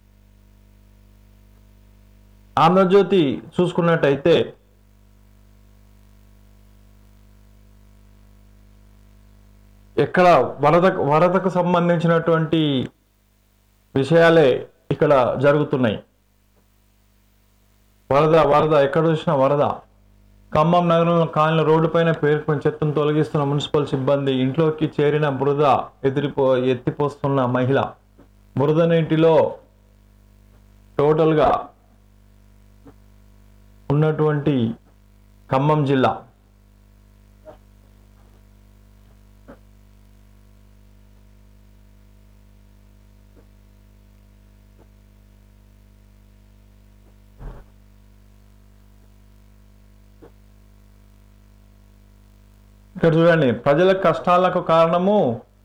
ఆంధ్రజ్యోతి చూసుకున్నట్టయితే ఎక్కడ వరద వరదకు సంబంధించినటువంటి విషయాలే ఇక్కడ జరుగుతున్నాయి వరద వరద ఎక్కడ చూసినా వరద ఖమ్మం నగరంలో కాలిన రోడ్డుపైన పేరుకుని చెత్తను తొలగిస్తున్న మున్సిపల్ సిబ్బంది ఇంట్లోకి చేరిన బురద ఎదిరిపో ఎత్తిపోస్తున్న మహిళ బురద నీటిలో టోటల్గా ఉన్నటువంటి ఖమ్మం జిల్లా ఇక్కడ చూడండి ప్రజల కష్టాలకు కారణము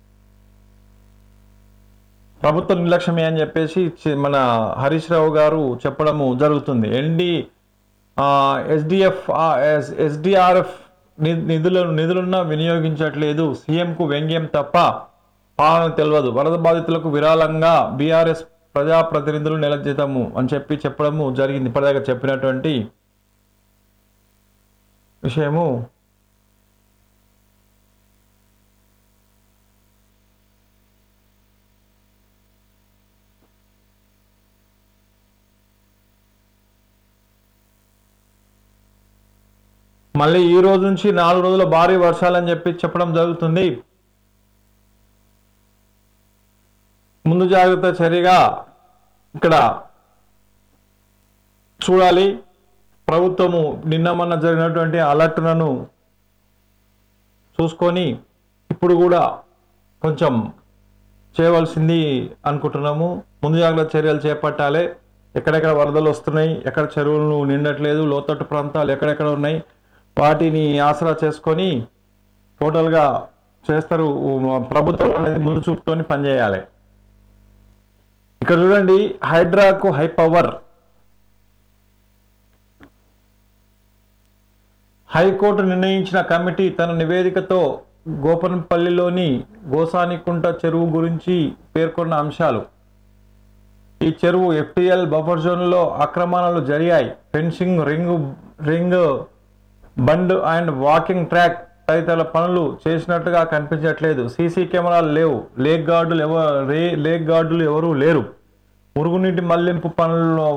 ప్రభుత్వ నిర్లక్ష్యమే అని చెప్పేసి చి- మన హరీష్ రావు గారు చెప్పడము జరుగుతుంది ఎన్డి ఎస్డిఎఫ్ ఎస్డిఆర్ఎఫ్ నిధులు నిధులున్నా వినియోగించట్లేదు సీఎంకు వ్యంగ్యం తప్ప పాలన తెలియదు వరద బాధితులకు విరాళంగా బీఆర్ఎస్ ప్రజాప్రతినిధులు నెల జీతము అని చెప్పి చెప్పడము జరిగింది ఇప్పటిదాకా చెప్పినటువంటి విషయము మళ్ళీ ఈ రోజు నుంచి నాలుగు రోజుల భారీ వర్షాలని చెప్పి చెప్పడం జరుగుతుంది ముందు జాగ్రత్త చర్యగా ఇక్కడ చూడాలి ప్రభుత్వము నిన్న మొన్న జరిగినటువంటి అలర్ట్లను చూసుకొని ఇప్పుడు కూడా కొంచెం చేయవలసింది అనుకుంటున్నాము ముందు జాగ్రత్త చర్యలు చేపట్టాలి ఎక్కడెక్కడ వరదలు వస్తున్నాయి ఎక్కడ చెరువులు నిండట్లేదు లోతట్టు ప్రాంతాలు ఎక్కడెక్కడ ఉన్నాయి వాటిని ఆసరా చేసుకొని టోటల్గా చేస్తారు ప్రభుత్వం అనేది ముందు చూపుతోని పనిచేయాలి ఇక్కడ చూడండి హైడ్రాకు హై పవర్ హైకోర్టు నిర్ణయించిన కమిటీ తన నివేదికతో గోపనపల్లిలోని గోసానికుంట చెరువు గురించి పేర్కొన్న అంశాలు ఈ చెరువు ఎఫ్టిఎల్ బఫర్ జోన్లో ఆక్రమణలు జరిగాయి fencing ring ring bund and walking track తదితర పనులు చేసినట్టుగా కనిపించట్లేదు సీసీ కెమెరాలు లేవు లేక్ గార్డులు ఎవ రే లేక్ గార్డులు ఎవరూ లేరు మురుగునీటి మళ్లింపు పనుల్లో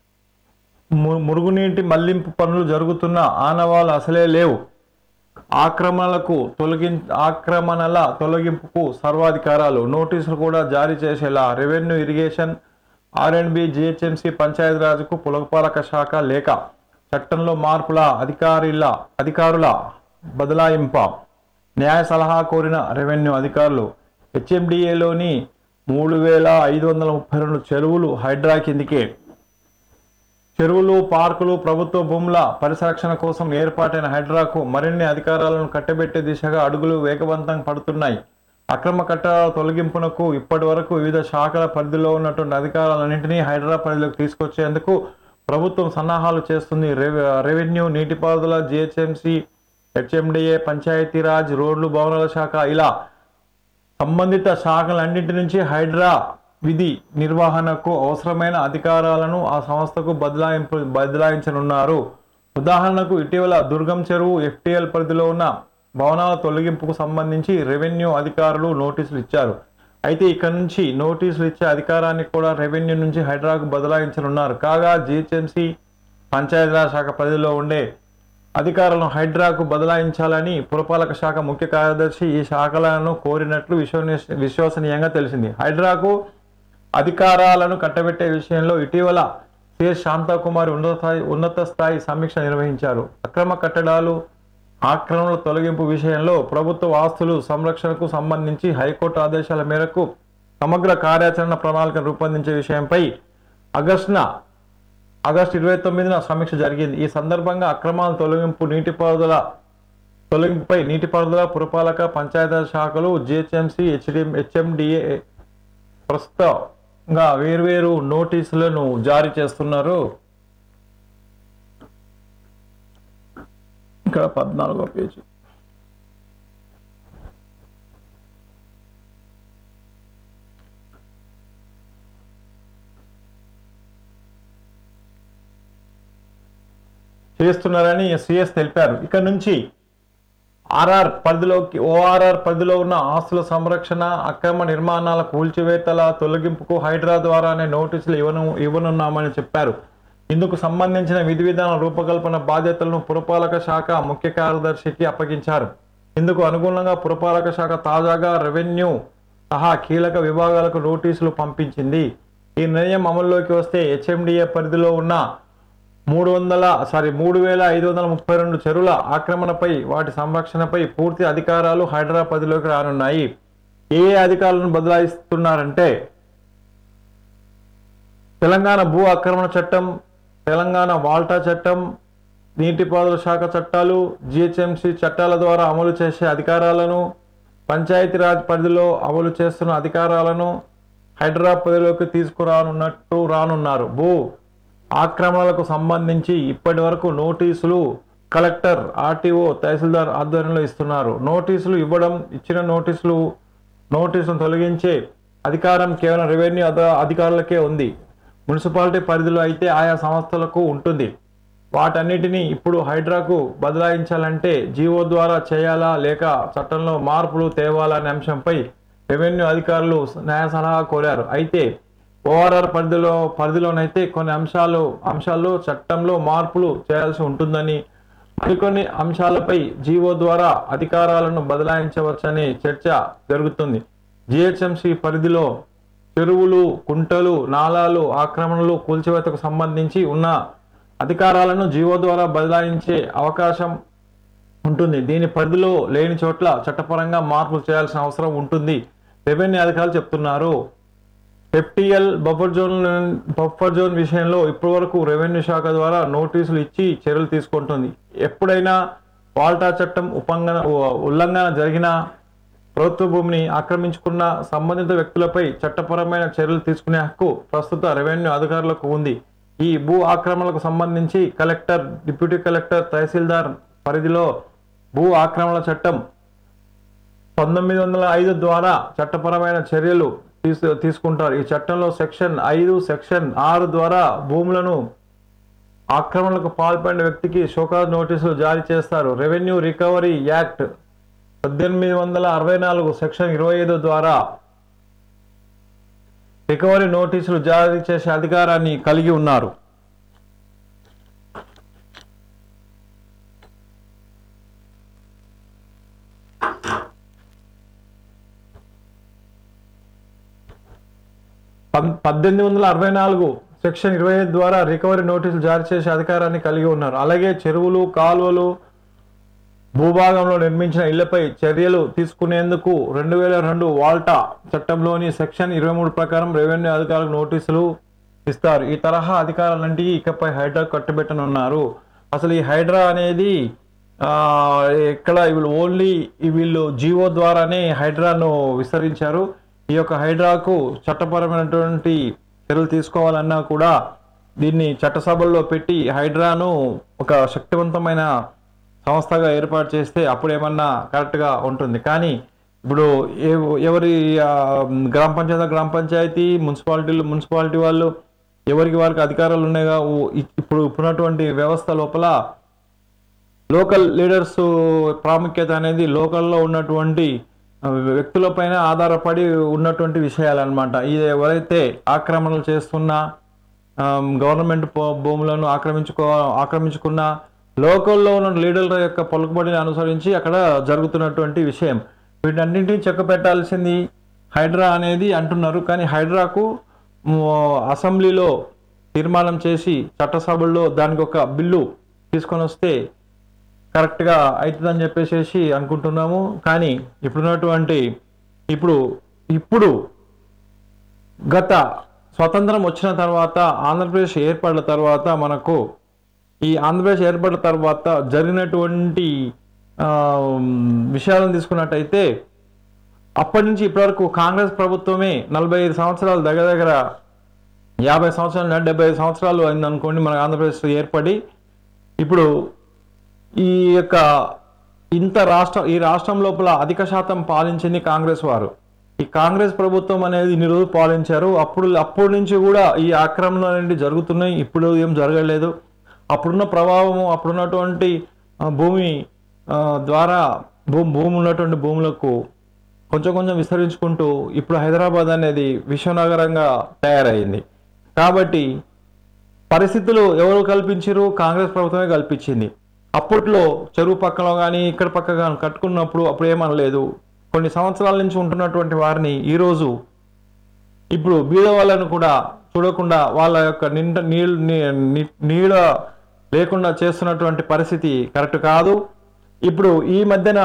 ము- మురుగునీటి మళ్లింపు పనులు జరుగుతున్న ఆనవాళ్ళు అసలే లేవు ఆక్రమణలకు తొలగి ఆక్రమణల తొలగింపుకు సర్వాధికారాలు నోటీసులు కూడా జారీ చేసేలా రెవెన్యూ ఇరిగేషన్ ఆర్ఎండ్బి జిహెచ్ఎంసీ పంచాయతీరాజ్కు పులపాలక శాఖ లేక చట్టంలో మార్పుల అధికారుల అధికారుల బదలాయింప న్యాయ సలహా కోరిన రెవెన్యూ అధికారులు హెచ్ఎండిఏలోని మూడు వేల ఐదు వందల ముప్పై రెండు చెరువులు హైడ్రా కిందికే చెరువులు పార్కులు ప్రభుత్వ భూముల పరిరక్షణ కోసం ఏర్పాటైన హైడ్రాకు మరిన్ని అధికారాలను కట్టబెట్టే దిశగా అడుగులు వేగవంతం పడుతున్నాయి అక్రమ కట్టడాల తొలగింపునకు ఇప్పటి వరకు వివిధ శాఖల పరిధిలో ఉన్నటువంటి అధికారాలన్నింటినీ హైడ్రా పరిధిలోకి తీసుకొచ్చేందుకు ప్రభుత్వం సన్నాహాలు చేస్తుంది రెవె- రెవెన్యూ నీటిపారుదల జిహెచ్ఎంసి హెచ్ఎండిఏ పంచాయతీరాజ్ రోడ్లు భవనాల శాఖ ఇలా సంబంధిత శాఖలన్నింటి నుంచి హైడ్రా విధి నిర్వహణకు అవసరమైన అధికారాలను ఆ సంస్థకు బదలాయింపు బదలాయించనున్నారు ఉదాహరణకు ఇటీవల దుర్గం చెరువు ఎఫ్టిఎల్ పరిధిలో ఉన్న భవనాల తొలగింపుకు సంబంధించి రెవెన్యూ అధికారులు నోటీసులు ఇచ్చారు అయితే ఇక్కడ నుంచి నోటీసులు ఇచ్చే అధికారాన్ని కూడా రెవెన్యూ నుంచి హైడ్రాకు బదలాయించనున్నారు కాగా జిహెచ్ఎంసి పంచాయతీరాజ్ శాఖ పరిధిలో ఉండే అధికారులను హైడ్రాకు బదలాయించాలని పురపాలక శాఖ ముఖ్య కార్యదర్శి ఈ శాఖలను కోరినట్లు విశ్వని- విశ్వసనీయంగా తెలిసింది హైడ్రాకు అధికారాలను కట్టబెట్టే విషయంలో ఇటీవల సిఎస్ శాంతకుమారి ఉన్నత స్థాయి ఉన్నత స్థాయి సమీక్ష నిర్వహించారు అక్రమ కట్టడాలు ఆక్రమణల తొలగింపు విషయంలో ప్రభుత్వ ఆస్తులు సంరక్షణకు సంబంధించి హైకోర్టు ఆదేశాల మేరకు సమగ్ర కార్యాచరణ ప్రణాళిక రూపొందించే విషయంపై ఆగస్టున ఆగస్టు ఇరవై తొమ్మిదిన సమీక్ష జరిగింది ఈ సందర్భంగా అక్రమాల తొలగింపు నీటిపారుదల తొలగింపుపై నీటిపారుదల పురపాలక పంచాయతీరాజ్ శాఖలు జిహెచ్ఎంసి హెచ్డిఎం హెచ్ఎండిఏ ప్రస్తుతంగా వేర్వేరు నోటీసులను జారీ చేస్తున్నారు ఇక్కడ పద్నాలుగో పేజీ చేస్తున్నారని సిఎస్ తెలిపారు ఇక్కడ నుంచి ఆర్ఆర్ పరిధిలోకి ఓఆర్ఆర్ పరిధిలో ఉన్న ఆస్తుల సంరక్షణ అక్రమ నిర్మాణాల కూల్చివేతల తొలగింపుకు హైడ్రా ద్వారానే నోటీసులు ఇవ్వను ఇవ్వనున్నామని చెప్పారు ఇందుకు సంబంధించిన విధి విధాన రూపకల్పన బాధ్యతలను పురపాలక శాఖ ముఖ్య కార్యదర్శికి అప్పగించారు ఇందుకు అనుగుణంగా పురపాలక శాఖ తాజాగా రెవెన్యూ సహా కీలక విభాగాలకు నోటీసులు పంపించింది ఈ నిర్ణయం అమల్లోకి వస్తే హెచ్ఎండిఏ పరిధిలో ఉన్న మూడు వందల సారీ మూడు వేల ఐదు వందల ముప్పై రెండు చెరువుల ఆక్రమణపై వాటి సంరక్షణపై పూర్తి అధికారాలు హైదరాబాద్లోకి రానున్నాయి ఏ ఏ అధికారులను బదలాయిస్తున్నారంటే తెలంగాణ భూ ఆక్రమణ చట్టం తెలంగాణ వాల్టా చట్టం నీటిపారుదల శాఖ చట్టాలు జిహెచ్ఎంసి చట్టాల ద్వారా అమలు చేసే అధికారాలను పంచాయతీరాజ్ పరిధిలో అమలు చేస్తున్న అధికారాలను హైదరాబాద్ పరిధిలోకి తీసుకురానున్నట్టు రానున్నారు భూ ఆక్రమణలకు సంబంధించి ఇప్పటి వరకు నోటీసులు కలెక్టర్ ఆర్టీఓ తహసీల్దార్ ఆధ్వర్యంలో ఇస్తున్నారు నోటీసులు ఇవ్వడం ఇచ్చిన నోటీసులు నోటీసును తొలగించే అధికారం కేవలం రెవెన్యూ అధ- అధికారులకే ఉంది మున్సిపాలిటీ పరిధిలో అయితే ఆయా సంస్థలకు ఉంటుంది వాటన్నిటిని ఇప్పుడు హైడ్రాకు బదలాయించాలంటే జీవో ద్వారా చేయాలా లేక చట్టంలో మార్పులు తేవాలా అనే అంశంపై రెవెన్యూ అధికారులు న్యాయ సలహా కోరారు అయితే ఓఆర్ఆర్ పరిధిలో పరిధిలోనైతే కొన్ని అంశాలు అంశాల్లో చట్టంలో మార్పులు చేయాల్సి ఉంటుందని మరికొన్ని అంశాలపై జీవో ద్వారా అధికారాలను బదలాయించవచ్చనే చర్చ జరుగుతుంది జిహెచ్ఎంసి పరిధిలో చెరువులు కుంటలు నాలాలు ఆక్రమణలు కూల్చివేతకు సంబంధించి ఉన్న అధికారాలను జీవో ద్వారా బదలాయించే అవకాశం ఉంటుంది దీని పరిధిలో లేని చోట్ల చట్టపరంగా మార్పులు చేయాల్సిన అవసరం ఉంటుంది రెవెన్యూ అధికారులు చెప్తున్నారు FTL buffer zone buffer zone విషయంలో ఇప్పటివరకు రెవెన్యూ శాఖ ద్వారా నోటీసులు ఇచ్చి చర్యలు తీసుకుంటుంది ఎప్పుడైనా వాల్టా చట్టం ఉపంగన ఉల్లంఘన జరిగినా ప్రభుత్వ భూమిని ఆక్రమించుకున్న సంబంధిత వ్యక్తులపై చట్టపరమైన చర్యలు తీసుకునే హక్కు ప్రస్తుత రెవెన్యూ అధికారులకు ఉంది ఈ భూ ఆక్రమణలకు సంబంధించి కలెక్టర్ డిప్యూటీ కలెక్టర్ తహసీల్దార్ పరిధిలో భూ ఆక్రమణ చట్టం పంతొమ్మిది వందల ఐదు ద్వారా చట్టపరమైన చర్యలు తీసు తీసుకుంటారు ఈ చట్టంలో సెక్షన్ ఐదు సెక్షన్ ఆరు ద్వారా భూములను ఆక్రమణలకు పాల్పడిన వ్యక్తికి షోకాజ్ నోటీసులు జారీ చేస్తారు రెవెన్యూ రికవరీ యాక్ట్ పద్దెనిమిది వందల అరవై నాలుగు సెక్షన్ ఇరవై ఐదు ద్వారా రికవరీ నోటీసులు జారీ చేసే అధికారాన్ని కలిగి ఉన్నారు పం- పద్దెనిమిది వందల అరవై నాలుగు సెక్షన్ ఇరవై ఐదు ద్వారా రికవరీ నోటీసులు జారీ చేసే అధికారాన్ని కలిగి ఉన్నారు అలాగే చెరువులు కాలువలు భూభాగంలో నిర్మించిన ఇళ్లపై చర్యలు తీసుకునేందుకు రెండు వేల రెండు వాల్టా చట్టంలోని సెక్షన్ ఇరవై మూడు ప్రకారం రెవెన్యూ అధికారులకు నోటీసులు ఇస్తారు ఈ తరహా అధికారాలంటివి ఇకపై హైడ్రా కట్టుబెట్టనున్నారు అసలు ఈ హైడ్రా అనేది ఆ, ఎక్కడ వీళ్ళు ఓన్లీ వీళ్ళు జీవో ద్వారానే హైడ్రాను విస్తరించారు ఈ యొక్క హైడ్రాకు చట్టపరమైనటువంటి చర్యలు తీసుకోవాలన్నా కూడా దీన్ని చట్టసభల్లో పెట్టి హైడ్రాను ఒక శక్తివంతమైన సంస్థగా ఏర్పాటు చేస్తే అప్పుడు ఏమన్నా కరెక్ట్గా ఉంటుంది కానీ ఇప్పుడు ఎవ- ఎవరి ఆ, గ్రామ పంచాయతీ గ్రామ పంచాయతీ మున్సిపాలిటీలు మున్సిపాలిటీ వాళ్ళు ఎవరికి వారికి అధికారాలు ఉన్నాయిగా ఓ- ఇ- ఇప్పుడు ఇప్పుడున్నటువంటి వ్యవస్థ లోపల లోకల్ లీడర్స్ ప్రాముఖ్యత అనేది లోకల్లో ఉన్నటువంటి ఆ, వ్యక్తులపైన ఆధారపడి ఉన్నటువంటి విషయాలు అనమాట ఇది ఎవరైతే ఆక్రమణలు చేస్తున్నా ఆమ్, గవర్నమెంట్ భూ- భూములను ఆక్రమించుకో ఆక్రమించుకున్న లోకల్లో ఉన్న లీడర్ల యొక్క పలుకుబడిని అనుసరించి అక్కడ జరుగుతున్నటువంటి విషయం వీటన్నింటినీ చెక్క పెట్టాల్సింది హైడ్రా అనేది అంటున్నారు కానీ హైడ్రాకు మ్, అసెంబ్లీలో తీర్మానం చేసి చట్టసభల్లో దానికి ఒక బిల్లు తీసుకొని వస్తే కరెక్ట్గా అవుతుందని చెప్పేసి అనుకుంటున్నాము కానీ ఇప్పుడున్నటువంటి ఇప్పుడు ఇప్పుడు గత స్వతంత్రం వచ్చిన తర్వాత ఆంధ్రప్రదేశ్ ఏర్పడిన తర్వాత మనకు ఈ ఆంధ్రప్రదేశ్ ఏర్పడిన తర్వాత జరిగినటువంటి ఆ, విషయాలను తీసుకున్నట్టయితే అప్పటి నుంచి ఇప్పటివరకు కాంగ్రెస్ ప్రభుత్వమే నలభై ఐదు సంవత్సరాలు దగ్గర దగ్గర యాభై సంవత్సరాలు డెబ్బై ఐదు సంవత్సరాలు అయింది అనుకోండి మన ఆంధ్రప్రదేశ్ ఏర్పడి ఇప్పుడు ఈ యొక్క ఇంత రాష్ట్రం ఈ రాష్ట్రం లోపల అధిక శాతం పాలించింది కాంగ్రెస్ వారు ఈ కాంగ్రెస్ ప్రభుత్వం అనేది ఇన్ని రోజులు పాలించారు అప్పుడు అప్పటి నుంచి కూడా ఈ ఆక్రమణలు అనేవి జరుగుతున్నాయి ఇప్పుడు ఏం జరగలేదు అప్పుడున్న ప్రభావము అప్పుడున్నటువంటి ఆ, భూమి ఆ, ద్వారా భూ భూమి ఉన్నటువంటి భూములకు కొంచెం కొంచెం విస్తరించుకుంటూ ఇప్పుడు హైదరాబాద్ అనేది విశ్వనగరంగా తయారైంది కాబట్టి పరిస్థితులు ఎవరు కల్పించారు కాంగ్రెస్ ప్రభుత్వమే కల్పించింది అప్పట్లో చెరువు పక్కలో కానీ ఇక్కడ పక్క కానీ కట్టుకున్నప్పుడు అప్పుడు ఏమనలేదు కొన్ని సంవత్సరాల నుంచి ఉంటున్నటువంటి వారిని ఈరోజు ఇప్పుడు బీద వాళ్ళను కూడా చూడకుండా వాళ్ళ యొక్క నిండ నీళ్ళు నీడ లేకుండా చేస్తున్నటువంటి పరిస్థితి కరెక్ట్ కాదు ఇప్పుడు ఈ మధ్యన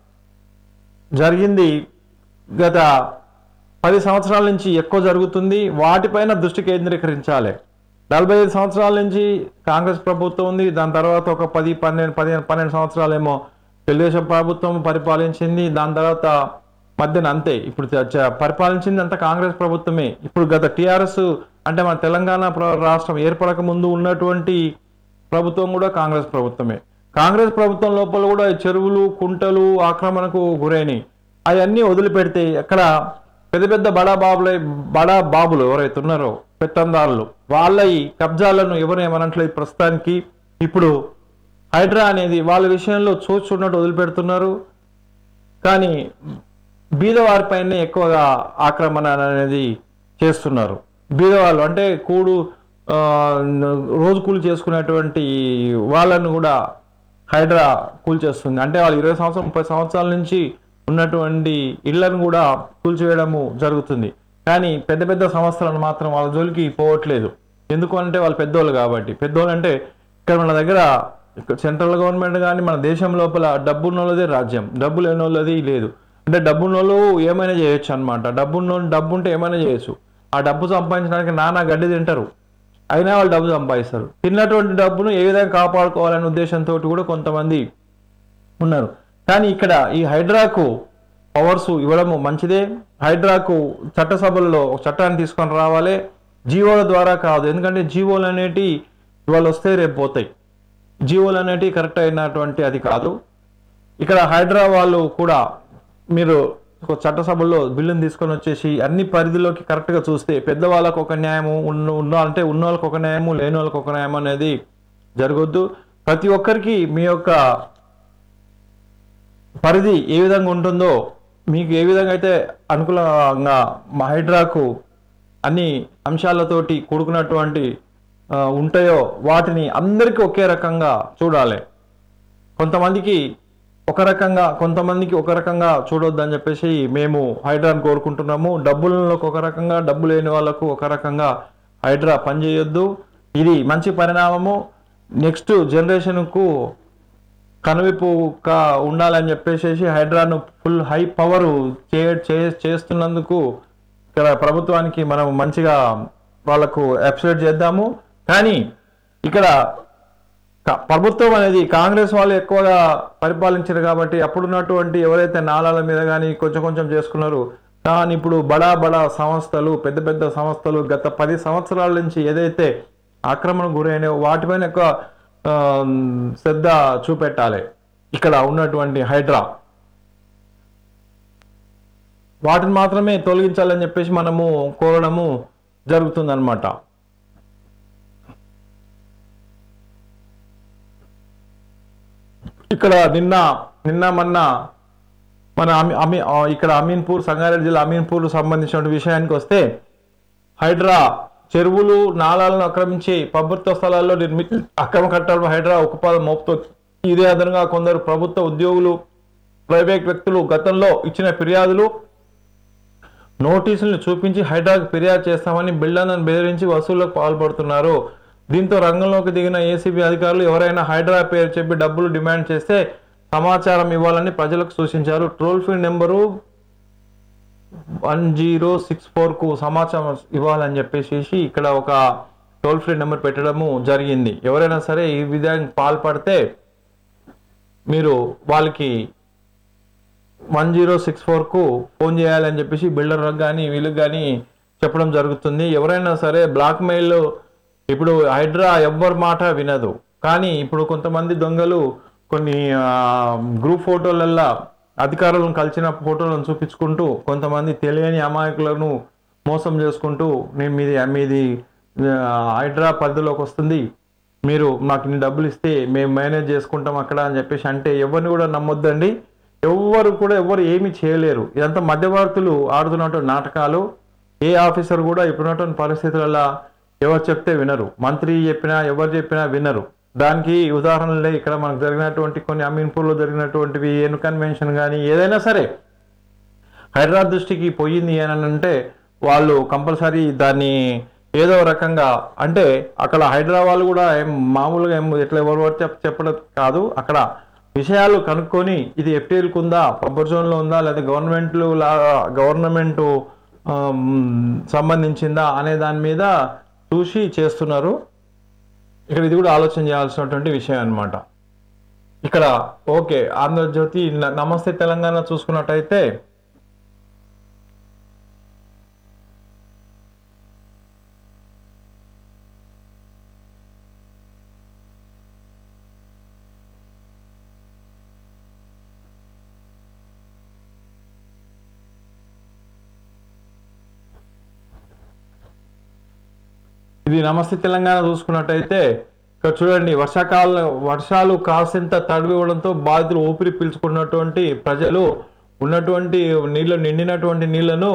జరిగింది గత పది సంవత్సరాల నుంచి ఎక్కువ జరుగుతుంది వాటిపైన దృష్టి కేంద్రీకరించాలి నలభై ఐదు సంవత్సరాల నుంచి కాంగ్రెస్ ప్రభుత్వం ఉంది దాని తర్వాత ఒక పది పన్నెండు పదిహేను పన్నెండు సంవత్సరాలేమో తెలుగుదేశం ప్రభుత్వం పరిపాలించింది దాని తర్వాత మధ్యన అంతే ఇప్పుడు చ- చ- పరిపాలించింది అంతా కాంగ్రెస్ ప్రభుత్వమే ఇప్పుడు గత టిఆర్ఎస్ అంటే మన తెలంగాణ ప్ర- రాష్ట్రం ఏర్పడక ముందు ఉన్నటువంటి ప్రభుత్వం కూడా కాంగ్రెస్ ప్రభుత్వమే కాంగ్రెస్ ప్రభుత్వం లోపల కూడా ఈ చెరువులు కుంటలు ఆక్రమణకు గురైనాయి అవన్నీ వదిలిపెడితే ఎక్కడ పెద్ద పెద్ద బడా బాబులై బడా బాబులు ఎవరైతే ఉన్నారో పెత్తందారులు వాళ్ళ ఈ కబ్జాలను ఎవరు ఏమనట్లేదు ప్రస్తుతానికి ఇప్పుడు హైడ్రా అనేది వాళ్ళ విషయంలో చూచున్నట్టు వదిలిపెడుతున్నారు కానీ బీదవారిపైనే ఎక్కువగా ఆక్రమణ అనేది చేస్తున్నారు బీదవాళ్ళు అంటే కూడు ఆ, రోజు కూలి చేసుకునేటువంటి వాళ్ళను కూడా హైడ్రా కూల్చేస్తుంది అంటే వాళ్ళు ఇరవై సంవత్సరం ముప్పై సంవత్సరాల నుంచి ఉన్నటువంటి ఇళ్లను కూడా కూల్చివేయడము జరుగుతుంది కానీ పెద్ద పెద్ద సంస్థలను మాత్రం వాళ్ళ జోలికి పోవట్లేదు ఎందుకు అంటే వాళ్ళు పెద్దోళ్ళు కాబట్టి పెద్దోళ్ళు అంటే ఇక్కడ మన దగ్గర సెంట్రల్ గవర్నమెంట్ కానీ మన దేశం లోపల డబ్బు ఉన్నోళ్ళదే రాజ్యం డబ్బు లేని వాళ్ళది లేదు అంటే డబ్బు ఉన్నోళ్ళు ఏమైనా చేయొచ్చు అనమాట డబ్బు ఉన్నోళ్ళు డబ్బు ఉంటే ఏమైనా చేయొచ్చు ఆ డబ్బు సంపాదించడానికి నానా గడ్డి తింటారు అయినా వాళ్ళు డబ్బు సంపాదిస్తారు తిన్నటువంటి డబ్బును ఏ విధంగా కాపాడుకోవాలనే ఉద్దేశంతో కూడా కొంతమంది ఉన్నారు కానీ ఇక్కడ ఈ హైడ్రాకు పవర్స్ ఇవ్వడము మంచిదే హైడ్రాకు చట్టసభల్లో ఒక చట్టాన్ని తీసుకొని రావాలి జీవోల ద్వారా కాదు ఎందుకంటే జీవోలు అనేటి ఇవాళ వస్తే రేపు పోతాయి జీవోలు అనేటి కరెక్ట్ అయినటువంటి అది కాదు ఇక్కడ హైడ్రా వాళ్ళు కూడా మీరు ఒక చట్టసభల్లో బిల్లుని తీసుకొని వచ్చేసి అన్ని పరిధిలోకి కరెక్ట్గా చూస్తే పెద్దవాళ్ళకు ఒక న్యాయము ఉన్న ఉన్న అంటే ఉన్న వాళ్ళకి ఒక న్యాయము లేని వాళ్ళకి ఒక న్యాయం అనేది జరగొద్దు ప్రతి ఒక్కరికి మీ యొక్క పరిధి ఏ విధంగా ఉంటుందో మీకు ఏ విధంగా అయితే అనుకూలంగా మా హైడ్రాకు అన్ని అంశాలతోటి కూడుకున్నటువంటి ఆ, ఉంటాయో వాటిని అందరికీ ఒకే రకంగా చూడాలి కొంతమందికి ఒక రకంగా కొంతమందికి ఒక రకంగా చూడొద్దని చెప్పేసి మేము హైడ్రాని కోరుకుంటున్నాము డబ్బులకు ఒక రకంగా డబ్బు లేని వాళ్ళకు ఒక రకంగా హైడ్రా పనిచేయొద్దు ఇది మంచి పరిణామము నెక్స్ట్ జనరేషన్కు కనువిప్పుగా ఉండాలని చెప్పేసి హైడ్రాను ఫుల్ హై పవర్ చే చే- చేస్తున్నందుకు ఇక్కడ ప్రభుత్వానికి మనం మంచిగా వాళ్ళకు అప్రిషియేట్ చేద్దాము కానీ ఇక్కడ క- ప్రభుత్వం అనేది కాంగ్రెస్ వాళ్ళు ఎక్కువగా పరిపాలించారు కాబట్టి అప్పుడున్నటువంటి ఎవరైతే నాళాల మీద కానీ కొంచెం కొంచెం చేసుకున్నారు కానీ ఇప్పుడు బడా బడా సంస్థలు పెద్ద పెద్ద సంస్థలు గత పది సంవత్సరాల నుంచి ఏదైతే ఆక్రమణ గురైనాయో వాటిపైన ఎక్కువ ఆ, శ్రద్ధ చూపెట్టాలి ఇక్కడ ఉన్నటువంటి హైడ్రా వాటిని మాత్రమే తొలగించాలని చెప్పేసి మనము కోరడము జరుగుతుందన్నమాట ఇక్కడ నిన్న నిన్న మొన్న మన అమీ అమీ ఆ, ఇక్కడ అమీన్పూర్ సంగారెడ్డి జిల్లా అమీన్పూర్ సంబంధించిన విషయానికి వస్తే హైడ్రా చెరువులు నాలాలను ఆక్రమించి ప్రభుత్వ స్థలాల్లో నిర్మి అక్రమ కట్టడం హైడ్రా ఉక్కుపాదం మోపుతోంది ఇదే అదనంగా కొందరు ప్రభుత్వ ఉద్యోగులు ప్రైవేట్ వ్యక్తులు గతంలో ఇచ్చిన ఫిర్యాదులు నోటీసులను చూపించి హైడ్రాకు ఫిర్యాదు చేస్తామని బిల్డర్లను బెదిరించి వసూళ్లకు పాల్పడుతున్నారు దీంతో రంగంలోకి దిగిన ఏసీబీ అధికారులు ఎవరైనా హైడ్రా పేరు చెప్పి డబ్బులు డిమాండ్ చేస్తే సమాచారం ఇవ్వాలని ప్రజలకు సూచించారు toll free number one zero six ఫోర్కు సమాచారం ఇవ్వాలని చెప్పేసి ఇక్కడ ఒక టోల్ ఫ్రీ నెంబర్ పెట్టడము జరిగింది ఎవరైనా సరే ఈ విధంగా పాల్పడితే మీరు వాళ్ళకి వన్ జీరో సిక్స్ ఫోర్కు ఫోన్ చేయాలని చెప్పేసి బిల్డర్లకు కానీ వీళ్ళకి కానీ చెప్పడం జరుగుతుంది ఎవరైనా సరే బ్లాక్ మెయిల్ ఇప్పుడు హైడ్రా ఎవ్వరి మాట వినదు కానీ ఇప్పుడు కొంతమంది దొంగలు కొన్ని ఆ, గ్రూప్ ఫోటోలల్లో అధికారులను కలిసిన ఫోటోలను చూపించుకుంటూ కొంతమంది తెలియని అమాయకులను మోసం చేసుకుంటూ నేను మీది మీది ఆ, హైడ్రా పరిధిలోకి వస్తుంది మీరు మాకు ఇన్ని డబ్బులు ఇస్తే మేము మేనేజ్ చేసుకుంటాం అక్కడ అని చెప్పేసి అంటే ఎవరిని కూడా నమ్మొద్దండి ఎవ్వరు కూడా ఎవరు ఏమీ చేయలేరు ఇదంతా మధ్యవర్తులు ఆడుతున్నటువంటి నాటకాలు ఏ ఆఫీసర్ కూడా ఇప్పుడున్నటువంటి పరిస్థితులలో ఎవరు చెప్తే వినరు మంత్రి చెప్పినా ఎవరు చెప్పినా వినరు దానికి ఉదాహరణలే ఇక్కడ మనకు జరిగినటువంటి కొన్ని అమీన్పూర్లో జరిగినటువంటివి ఎన్ కన్వెన్షన్ కానీ ఏదైనా సరే హైదరాబాద్ దృష్టికి పోయింది అని అంటే వాళ్ళు కంపల్సరీ దాన్ని ఏదో రకంగా అంటే అక్కడ హైదరాబాద్ కూడా ఏం మామూలుగా ఏం ఎట్లా ఎవరు పడితే చెప్- చెప్పడం కాదు అక్కడ విషయాలు కనుక్కొని ఇది ఎఫ్టీఎల్కి ఉందా బఫర్ జోన్లో ఉందా లేదా గవర్నమెంట్ లా గవర్నమెంట్ సంబంధించిందా అనే దాని మీద చూసి చేస్తున్నారు ఇక్కడ ఇది కూడా ఆలోచన చేయాల్సినటువంటి విషయం అన్నమాట ఇక్కడ ఓకే ఆంధ్రజ్యోతి న- నమస్తే తెలంగాణ చూసుకున్నట్టయితే ఇది నమస్తే తెలంగాణ చూసుకున్నట్టయితే ఇక్కడ చూడండి వర్షాకాల వర్షాలు కాసింత తడివి ఇవ్వడంతో బాధితులు ఊపిరి పీల్చుకున్నటువంటి ప్రజలు ఉన్నటువంటి నీళ్ళు నిండినటువంటి నీళ్లను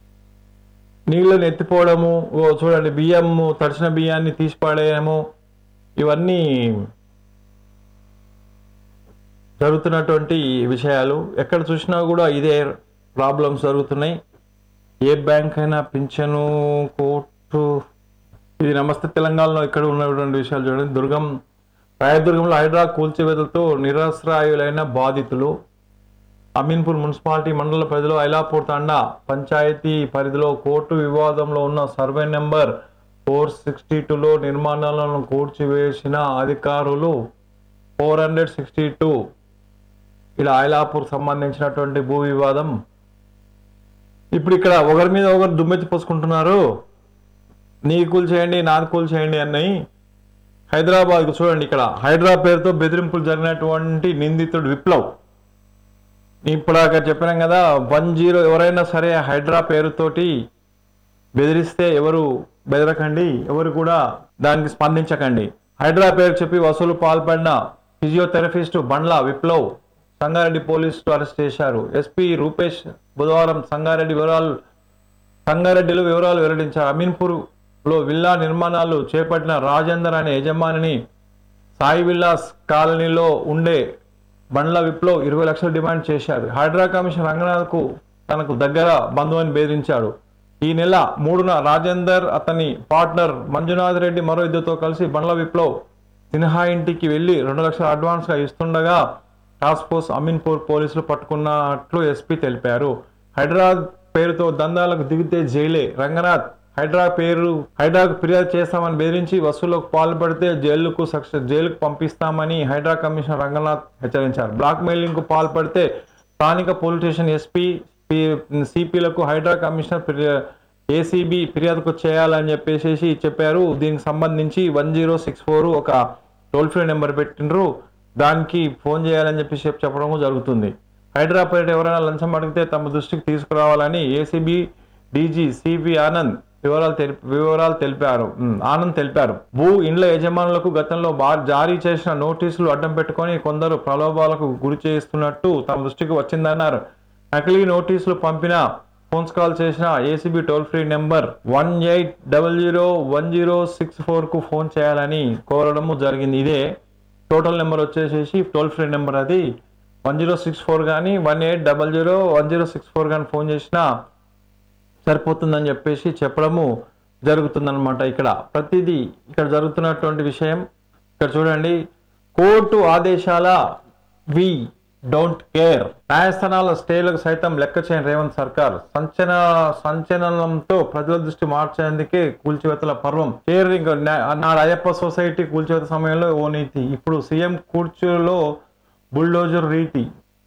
నీళ్ళని ఎత్తిపోవడము ఓ చూడండి బియ్యము తడిసిన బియ్యాన్ని తీసి పడేయడము ఇవన్నీ జరుగుతున్నటువంటి విషయాలు ఎక్కడ చూసినా కూడా ఇదే ప్రాబ్లమ్స్ జరుగుతున్నాయి ఏ బ్యాంక్ అయినా పింఛను కోర్టు ఇది నమస్తే తెలంగాణలో ఇక్కడ ఉన్నటువంటి విషయాలు చూడండి దుర్గం రాయదుర్గంలో హైడ్రా కూల్చివేతలతో నిరాశ్రాయులైన బాధితులు అమీన్పూర్ మున్సిపాలిటీ మండల పరిధిలో ఐలాపూర్ తండా పంచాయతీ పరిధిలో కోర్టు వివాదంలో ఉన్న సర్వే నెంబర్ ఫోర్ సిక్స్టీ టూలో నిర్మాణాలను కూర్చివేసిన అధికారులు ఫోర్ హండ్రెడ్ సిక్స్టీ టూ ఇలా ఐలాపూర్ సంబంధించినటువంటి భూ వివాదం ఇప్పుడు ఇక్కడ ఒకరి మీద ఒకరు దుమ్మెత్తి పోసుకుంటున్నారు నీ కూల్ చేయండి నాది కూల్ చేయండి అన్నవి హైదరాబాద్కు చూడండి ఇక్కడ హైదరా పేరుతో బెదిరింపులు జరిగినటువంటి నిందితుడు విప్లవ్ ఇప్పుడాక చెప్పినాం కదా వన్ జీరో ఎవరైనా సరే హైడ్రా పేరుతోటి బెదిరిస్తే ఎవరు బెదరకండి ఎవరు కూడా దానికి స్పందించకండి హైడ్రా పేరు చెప్పి వసూలు పాల్పడిన ఫిజియోథెరపిస్ట్ బండ్ల విప్లవ్ సంగారెడ్డి పోలీసులు అరెస్ట్ చేశారు ఎస్పీ రూపేష్ బుధవారం సంగారెడ్డి వివరాలు సంగారెడ్డిలో వివరాలు వెల్లడించారు అమీన్పూర్ లో విల్లా నిర్మాణాలు చేపట్టిన రాజేందర్ అనే యజమానిని సాయి విల్లాస్ కాలనీలో ఉండే బండ్ల విప్లవ్ ఇరవై లక్షలు డిమాండ్ చేశాడు హైడ్రా కమిషన్ రంగనాథ్కు తనకు దగ్గర బంధువుని బెదిరించాడు ఈ నెల మూడున రాజేందర్ అతని పార్ట్నర్ మంజునాథ్ రెడ్డి మరో ఇద్దరితో కలిసి బండ్ల విప్లవ్ సిన్హా ఇంటికి వెళ్లి రెండు లక్షల అడ్వాన్స్గా ఇస్తుండగా టాస్క్ ఫోర్స్ అమీన్పూర్ పోలీసులు పట్టుకున్నట్లు ఎస్పీ తెలిపారు హైదరాబాద్ పేరుతో దందాలకు దిగితే జైలే రంగనాథ్ హైడ్రా పేరు హైడ్రాకు ఫిర్యాదు చేస్తామని బెదిరించి వసూళ్లకు పాల్పడితే జైలుకు సక్ష జైలుకు పంపిస్తామని హైడ్రా కమిషనర్ రంగనాథ్ హెచ్చరించారు బ్లాక్ మెయిలింగ్ కు పాల్పడితే స్థానిక పోలీస్ స్టేషన్ ఎస్పీ సిపిలకు హైడ్రా కమిషనర్ ఫిర్యా- ఏసీబీ ఫిర్యాదుకు చేయాలని చెప్పేసి చెప్పారు దీనికి సంబంధించి వన్ జీరో సిక్స్ ఫోర్ ఒక టోల్ ఫ్రీ నెంబర్ పెట్టిండ్రు దానికి ఫోన్ చేయాలని చెప్పేసి చెప్- చెప్పడం జరుగుతుంది హైదరాబాద్ ఎవరైనా లంచం అడిగితే తమ దృష్టికి తీసుకురావాలని ఏసీబీ డీజీ సిపి ఆనంద్ వివరాలు తెలిపి వివరాలు తెలిపారు ఉమ్, ఆనంద్ తెలిపారు భూ ఇండ్ల యజమానులకు గతంలో బా జారీ చేసిన నోటీసులు అడ్డం పెట్టుకొని కొందరు ప్రలోభాలకు గురి చేస్తున్నట్టు తమ దృష్టికి వచ్చిందన్నారు నకిలీ నోటీసులు పంపిన ఫోన్స్ కాల్ చేసిన ACB toll free number one eight double zero one zero six four కు ఫోన్ చేయాలని కోరడము జరిగింది ఇదే టోటల్ నెంబర్ వచ్చేసేసి టోల్ ఫ్రీ నెంబర్ అది వన్ జీరో సిక్స్ ఫోర్ కానీ one eight double zero one zero six four కానీ ఫోన్ చేసినా సరిపోతుందని చెప్పేసి చెప్పడము జరుగుతుందన్నమాట ఇక్కడ ప్రతిదీ ఇక్కడ జరుగుతున్నటువంటి విషయం ఇక్కడ చూడండి కోర్టు ఆదేశాల వి డోంట్ కేర్ న్యాయస్థానాల స్టేలకు సైతం లెక్క చేయని రేవంత్ సర్కార్ సంచన సంచలనంతో ప్రజల దృష్టి మార్చేందుకే కూల్చివేతల పర్వం కేర్ ఇంకా న్యా- నాడు అయ్యప్ప సొసైటీ కూల్చివేత సమయంలో ఓ నీతి ఇప్పుడు సీఎం కూర్చులో బుల్డోజర్ రీతి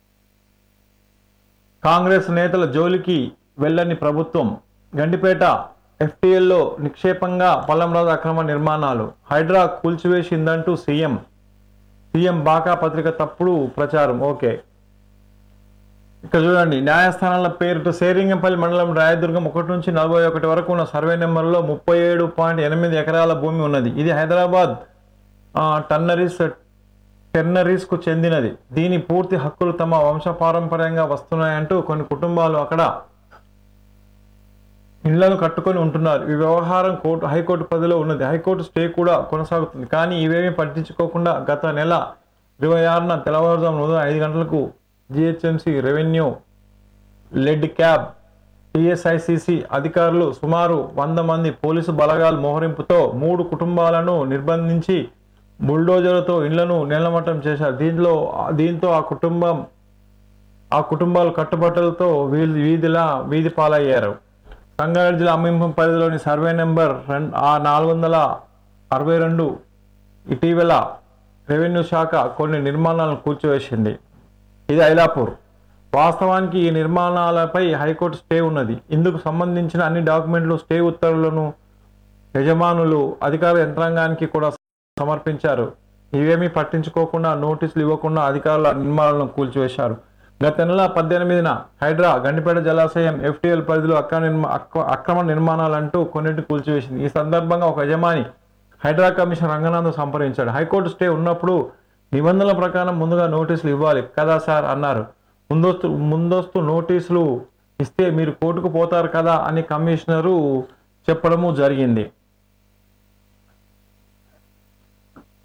కాంగ్రెస్ నేతల జోలికి వెళ్ళని ప్రభుత్వం గండిపేట ఎఫ్టీఎల్లో నిక్షేపంగా పల్లంరాజు అక్రమ నిర్మాణాలు హైడ్రా కూల్చివేసిందంటూ సీఎం సీఎం బాకా పత్రిక తప్పుడు ప్రచారం ఓకే ఇక్కడ చూడండి న్యాయస్థానాల పేరుతో సేరింగంపల్లి మండలం రాయదుర్గం ఒకటి నుంచి నలభై ఒకటి వరకు ఉన్న సర్వే నెంబర్లో ముప్పై ఏడు పాయింట్ ఎనిమిది ఎకరాల భూమి ఉన్నది ఇది హైదరాబాద్ ఆ, టన్నరీస్ టెర్నరీస్ కు చెందినది దీని పూర్తి హక్కులు తమ వంశపారంపర్యంగా వస్తున్నాయంటూ కొన్ని కుటుంబాలు అక్కడ ఇళ్లను కట్టుకొని ఉంటున్నారు ఈ వ్యవహారం కోర్టు హైకోర్టు పరిధిలో ఉన్నది హైకోర్టు స్టే కూడా కొనసాగుతుంది కానీ ఇవేమీ పట్టించుకోకుండా గత నెల ఇరవై ఆరున తెల్లవారుజామున ఉదయం ఐదు గంటలకు జిహెచ్ఎంసి రెవెన్యూ లెడ్ క్యాబ్ టిఎస్ఐసిసి అధికారులు సుమారు వంద మంది పోలీసు బలగాల మోహరింపుతో మూడు కుటుంబాలను నిర్బంధించి బుల్డోజర్లతో ఇళ్లను నేలమట్టం చేశారు దీంట్లో దీంతో ఆ కుటుంబం ఆ కుటుంబాలు కట్టుబట్టలతో వీధి వీధిలా వీధి పాలయ్యారు రంగారెడ్డి జిల్లా అమ్మింపం పరిధిలోని సర్వే నెంబర్ రెండు ఆ నాలుగు వందల అరవై రెండు ఇటీవల రెవెన్యూ శాఖ కొన్ని నిర్మాణాలను కూల్చివేసింది ఇది ఐలాపూర్ వాస్తవానికి ఈ నిర్మాణాలపై హైకోర్టు స్టే ఉన్నది ఇందుకు సంబంధించిన అన్ని డాక్యుమెంట్లు స్టే ఉత్తర్వులను యజమానులు అధికార యంత్రాంగానికి కూడా సమర్పించారు ఇవేమీ పట్టించుకోకుండా నోటీసులు ఇవ్వకుండా అధికారుల నిర్మాణాలను కూల్చివేశారు గత నెల పద్దెనిమిదిన హైడ్రా గండిపేట జలాశయం ఎఫ్టీఎల్ పరిధిలో అక్రమ నిర్మా అక్ర- అక్రమ నిర్మాణాలంటూ కొన్నింటి కూల్చివేసింది ఈ సందర్భంగా ఒక యజమాని హైడ్రా కమిషన్ రంగనాథ్ సంప్రదించాడు హైకోర్టు స్టే ఉన్నప్పుడు నిబంధనల ప్రకారం ముందుగా నోటీసులు ఇవ్వాలి కదా సార్ అన్నారు ముందస్తు ముందస్తు నోటీసులు ఇస్తే మీరు కోర్టుకు పోతారు కదా అని కమిషనరు చెప్పడము జరిగింది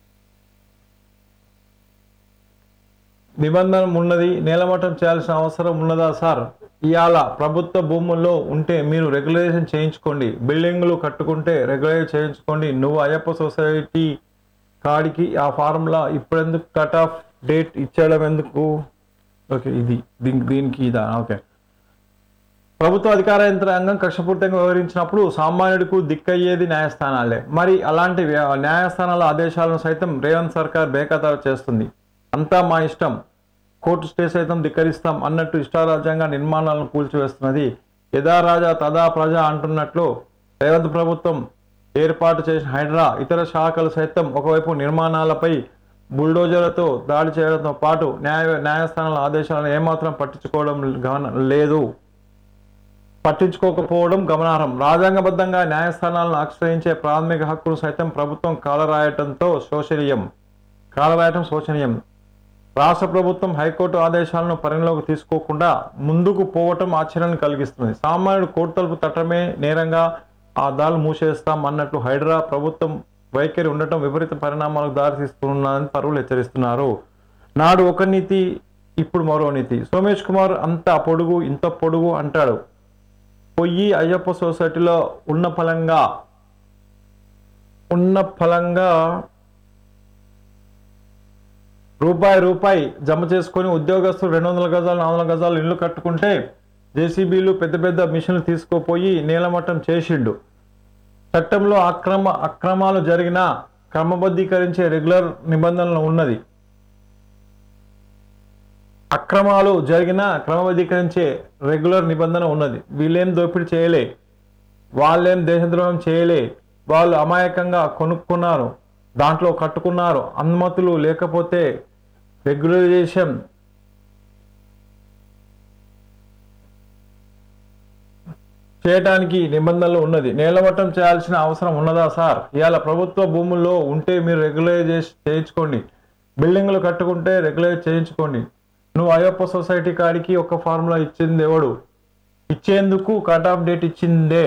నిబంధన ఉన్నది నేలమట్టం చేయాల్సిన అవసరం ఉన్నదా సార్ ఇవాళ ప్రభుత్వ భూముల్లో ఉంటే మీరు రెగ్యులేషన్ చేయించుకోండి బిల్డింగ్లు కట్టుకుంటే రెగ్యులేట్ చేయించుకోండి నువ్వు అయ్యప్ప సొసైటీ కాడికి ఆ ఫార్ములా ఇప్పుడెందుకు కట్ ఆఫ్ డేట్ ఇచ్చేయడం ఎందుకు ఓకే ఇది దీనికి దీనికి ఇదా ఓకే ప్రభుత్వ అధికార యంత్రాంగం కక్షపూర్తంగా వ్యవహరించినప్పుడు సామాన్యుడికి దిక్కయ్యేది న్యాయస్థానాలే మరి అలాంటి వ్య- న్యాయస్థానాల ఆదేశాలను సైతం రేవంత్ సర్కార్ బేఖతారు చేస్తుంది అంతా మా ఇష్టం కోర్టు స్టే సైతం ధిక్కరిస్తాం అన్నట్టు ఇష్టారాజ్యంగా నిర్మాణాలను కూల్చివేస్తున్నది యథా రాజా తదా ప్రజ అంటున్నట్లు రేవంత్ ప్రభుత్వం ఏర్పాటు చేసిన హైడ్రా ఇతర శాఖలు సైతం ఒకవైపు నిర్మాణాలపై బుల్డోజర్లతో దాడి చేయడంతో పాటు న్యాయ న్యాయస్థానాల ఆదేశాలను ఏమాత్రం పట్టించుకోవడం గమన లేదు పట్టించుకోకపోవడం గమనార్హం రాజ్యాంగబద్ధంగా న్యాయస్థానాలను ఆశ్రయించే ప్రాథమిక హక్కును సైతం ప్రభుత్వం కాలరాయటంతో శోచనీయం కాలరాయటం శోచనీయం రాష్ట్ర ప్రభుత్వం హైకోర్టు ఆదేశాలను పరిగణలోకి తీసుకోకుండా ముందుకు పోవటం ఆశ్చర్యాన్ని కలిగిస్తుంది సామాన్యుడు కోర్టు తలుపు తట్టమే నేరంగా ఆ దాలు మూసేస్తాం అన్నట్లు హైడ్రా ప్రభుత్వం వైఖరి ఉండటం విపరీత పరిణామాలకు దారితీస్తున్నదని పరువులు హెచ్చరిస్తున్నారు నాడు ఒక నీతి ఇప్పుడు మరో నీతి సోమేష్ కుమార్ అంత పొడుగు ఇంత పొడుగు అంటాడు పొయ్యి అయ్యప్ప సొసైటీలో ఉన్న ఫలంగా ఉన్న ఫలంగా రూపాయి రూపాయి జమ చేసుకొని ఉద్యోగస్తులు రెండు వందల గజాలు నాలుగు వందల గజాలు ఇల్లు కట్టుకుంటే జేసీబీలు పెద్ద పెద్ద మిషన్లు తీసుకుపోయి నీలమట్టం చేసిండు చట్టంలో అక్రమ అక్రమాలు జరిగిన క్రమబద్ధీకరించే రెగ్యులర్ నిబంధనలు ఉన్నది అక్రమాలు జరిగిన క్రమబద్ధీకరించే రెగ్యులర్ నిబంధన ఉన్నది వీళ్ళేం దోపిడీ చేయలే వాళ్ళేం దేశద్రోహం చేయలే వాళ్ళు అమాయకంగా కొనుక్కున్నారు దాంట్లో కట్టుకున్నారు అనుమతులు లేకపోతే రెగ్యులరైజేషన్ చేయడానికి నిబంధనలు ఉన్నది నేలమట్టం చేయాల్సిన అవసరం ఉన్నదా సార్ ఇవాళ ప్రభుత్వ భూముల్లో ఉంటే మీరు రెగ్యులరైజ్ చేయించుకోండి బిల్డింగ్లు కట్టుకుంటే రెగ్యులైజ్ చేయించుకోండి నువ్వు అయ్యప్ప సొసైటీ కాడికి ఒక ఫార్ములా ఇచ్చింది ఎవడు ఇచ్చేందుకు కట్ ఆఫ్ డేట్ ఇచ్చిందే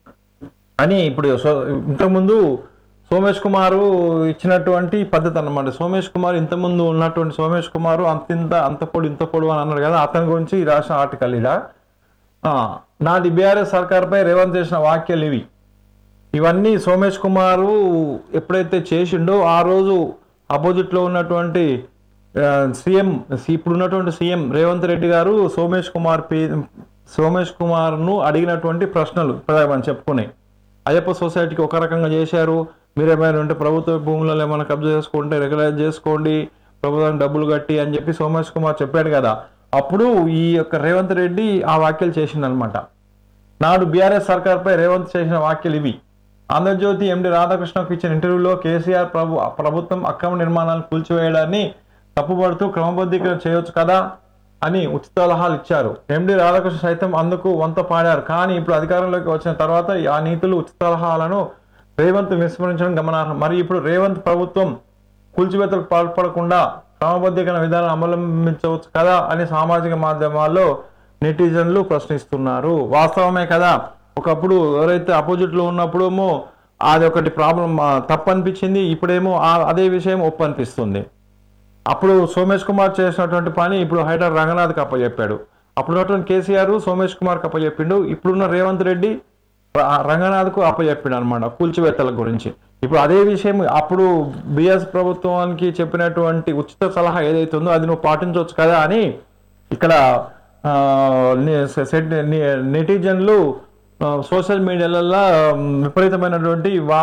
అని ఇప్పుడు సో- ఇంతకుముందు సోమేష్ కుమారు ఇచ్చినటువంటి పద్ధతి అన్నమాట సోమేష్ కుమార్ ఇంతకుముందు ఉన్నటువంటి సోమేష్ కుమారు అంతింత అంత పొడి ఇంత పొడు అని అన్నాడు కదా అతని గురించి ఈ రాసిన ఆర్టికల్ ఇలా ఆ, నాది బీఆర్ఎస్ సర్కార్పై రేవంత్ చేసిన వ్యాఖ్యలు ఇవి ఇవన్నీ సోమేష్ కుమారు ఎప్పుడైతే చేసిండో ఆ రోజు అపోజిట్లో ఉన్నటువంటి ఆ, సీఎం ఇప్పుడు ఉన్నటువంటి సీఎం రేవంత్ రెడ్డి గారు సోమేష్ కుమార్ పే సోమేష్ కుమార్ను అడిగినటువంటి ప్రశ్నలు ఇప్పుడు మనం చెప్పుకున్నాయి అయ్యప్ప సొసైటీకి ఒక రకంగా చేశారు మీరు ఏమైనా ఉంటే ప్రభుత్వ భూములలో ఏమైనా కబ్జా చేసుకుంటే రెగ్యులైజ్ చేసుకోండి ప్రభుత్వానికి డబ్బులు కట్టి అని చెప్పి సోమేష్ కుమార్ చెప్పాడు కదా అప్పుడు ఈ యొక్క రేవంత్ రెడ్డి ఆ వ్యాఖ్యలు చేసిందనమాట నాడు బీఆర్ఎస్ సర్కార్పై రేవంత్ చేసిన వ్యాఖ్యలు ఇవి ఆంధ్రజ్యోతి ఎండి రాధాకృష్ణకు ఇచ్చిన ఇంటర్వ్యూలో కేసీఆర్ ప్రభు ప్రభుత్వం అక్రమ నిర్మాణాలను కూల్చివేయడాన్ని తప్పుపడుతూ క్రమబద్ధీకరణ చేయొచ్చు కదా అని ఉచిత సలహాలు ఇచ్చారు ఎండి రాధాకృష్ణ సైతం అందుకు వంత పాడారు కానీ ఇప్పుడు అధికారంలోకి వచ్చిన తర్వాత ఆ నీతులు ఉచిత సలహాలను రేవంత్ విస్మరించడం గమనార్హం మరి ఇప్పుడు రేవంత్ ప్రభుత్వం కూల్చివేతలకు పాల్పడకుండా క్రమబద్ధీకరణ విధానం అవలంబించవచ్చు కదా అని సామాజిక మాధ్యమాల్లో నెటిజన్లు ప్రశ్నిస్తున్నారు వాస్తవమే కదా ఒకప్పుడు ఎవరైతే అపోజిట్ లో ఉన్నప్పుడేమో అది ఒకటి ప్రాబ్లం తప్పు అనిపించింది ఇప్పుడేమో ఆ- అదే విషయం ఒప్పు అనిపిస్తుంది అప్పుడు సోమేష్ కుమార్ చేసినటువంటి పని ఇప్పుడు హైదర్ రంగనాథ్కి అప్పచెప్పాడు అప్పుడు ఉన్నటువంటి కేసీఆర్ సోమేష్ కుమార్కి అప్పచెప్పిండు ఇప్పుడున్న రేవంత్ రెడ్డి ర- రంగనాథ్కు అప్పచెప్పిండు అనమాట కూల్చివేతల గురించి ఇప్పుడు అదే విషయం అప్పుడు బిఎస్ ప్రభుత్వానికి చెప్పినటువంటి ఉచిత సలహా ఏదైతే ఉందో అది నువ్వు పాటించవచ్చు కదా అని ఇక్కడ ఆ, ని- సెట్- ని- నెటిజన్లు ఆ, సోషల్ మీడియాలలో విపరీతమైనటువంటి వా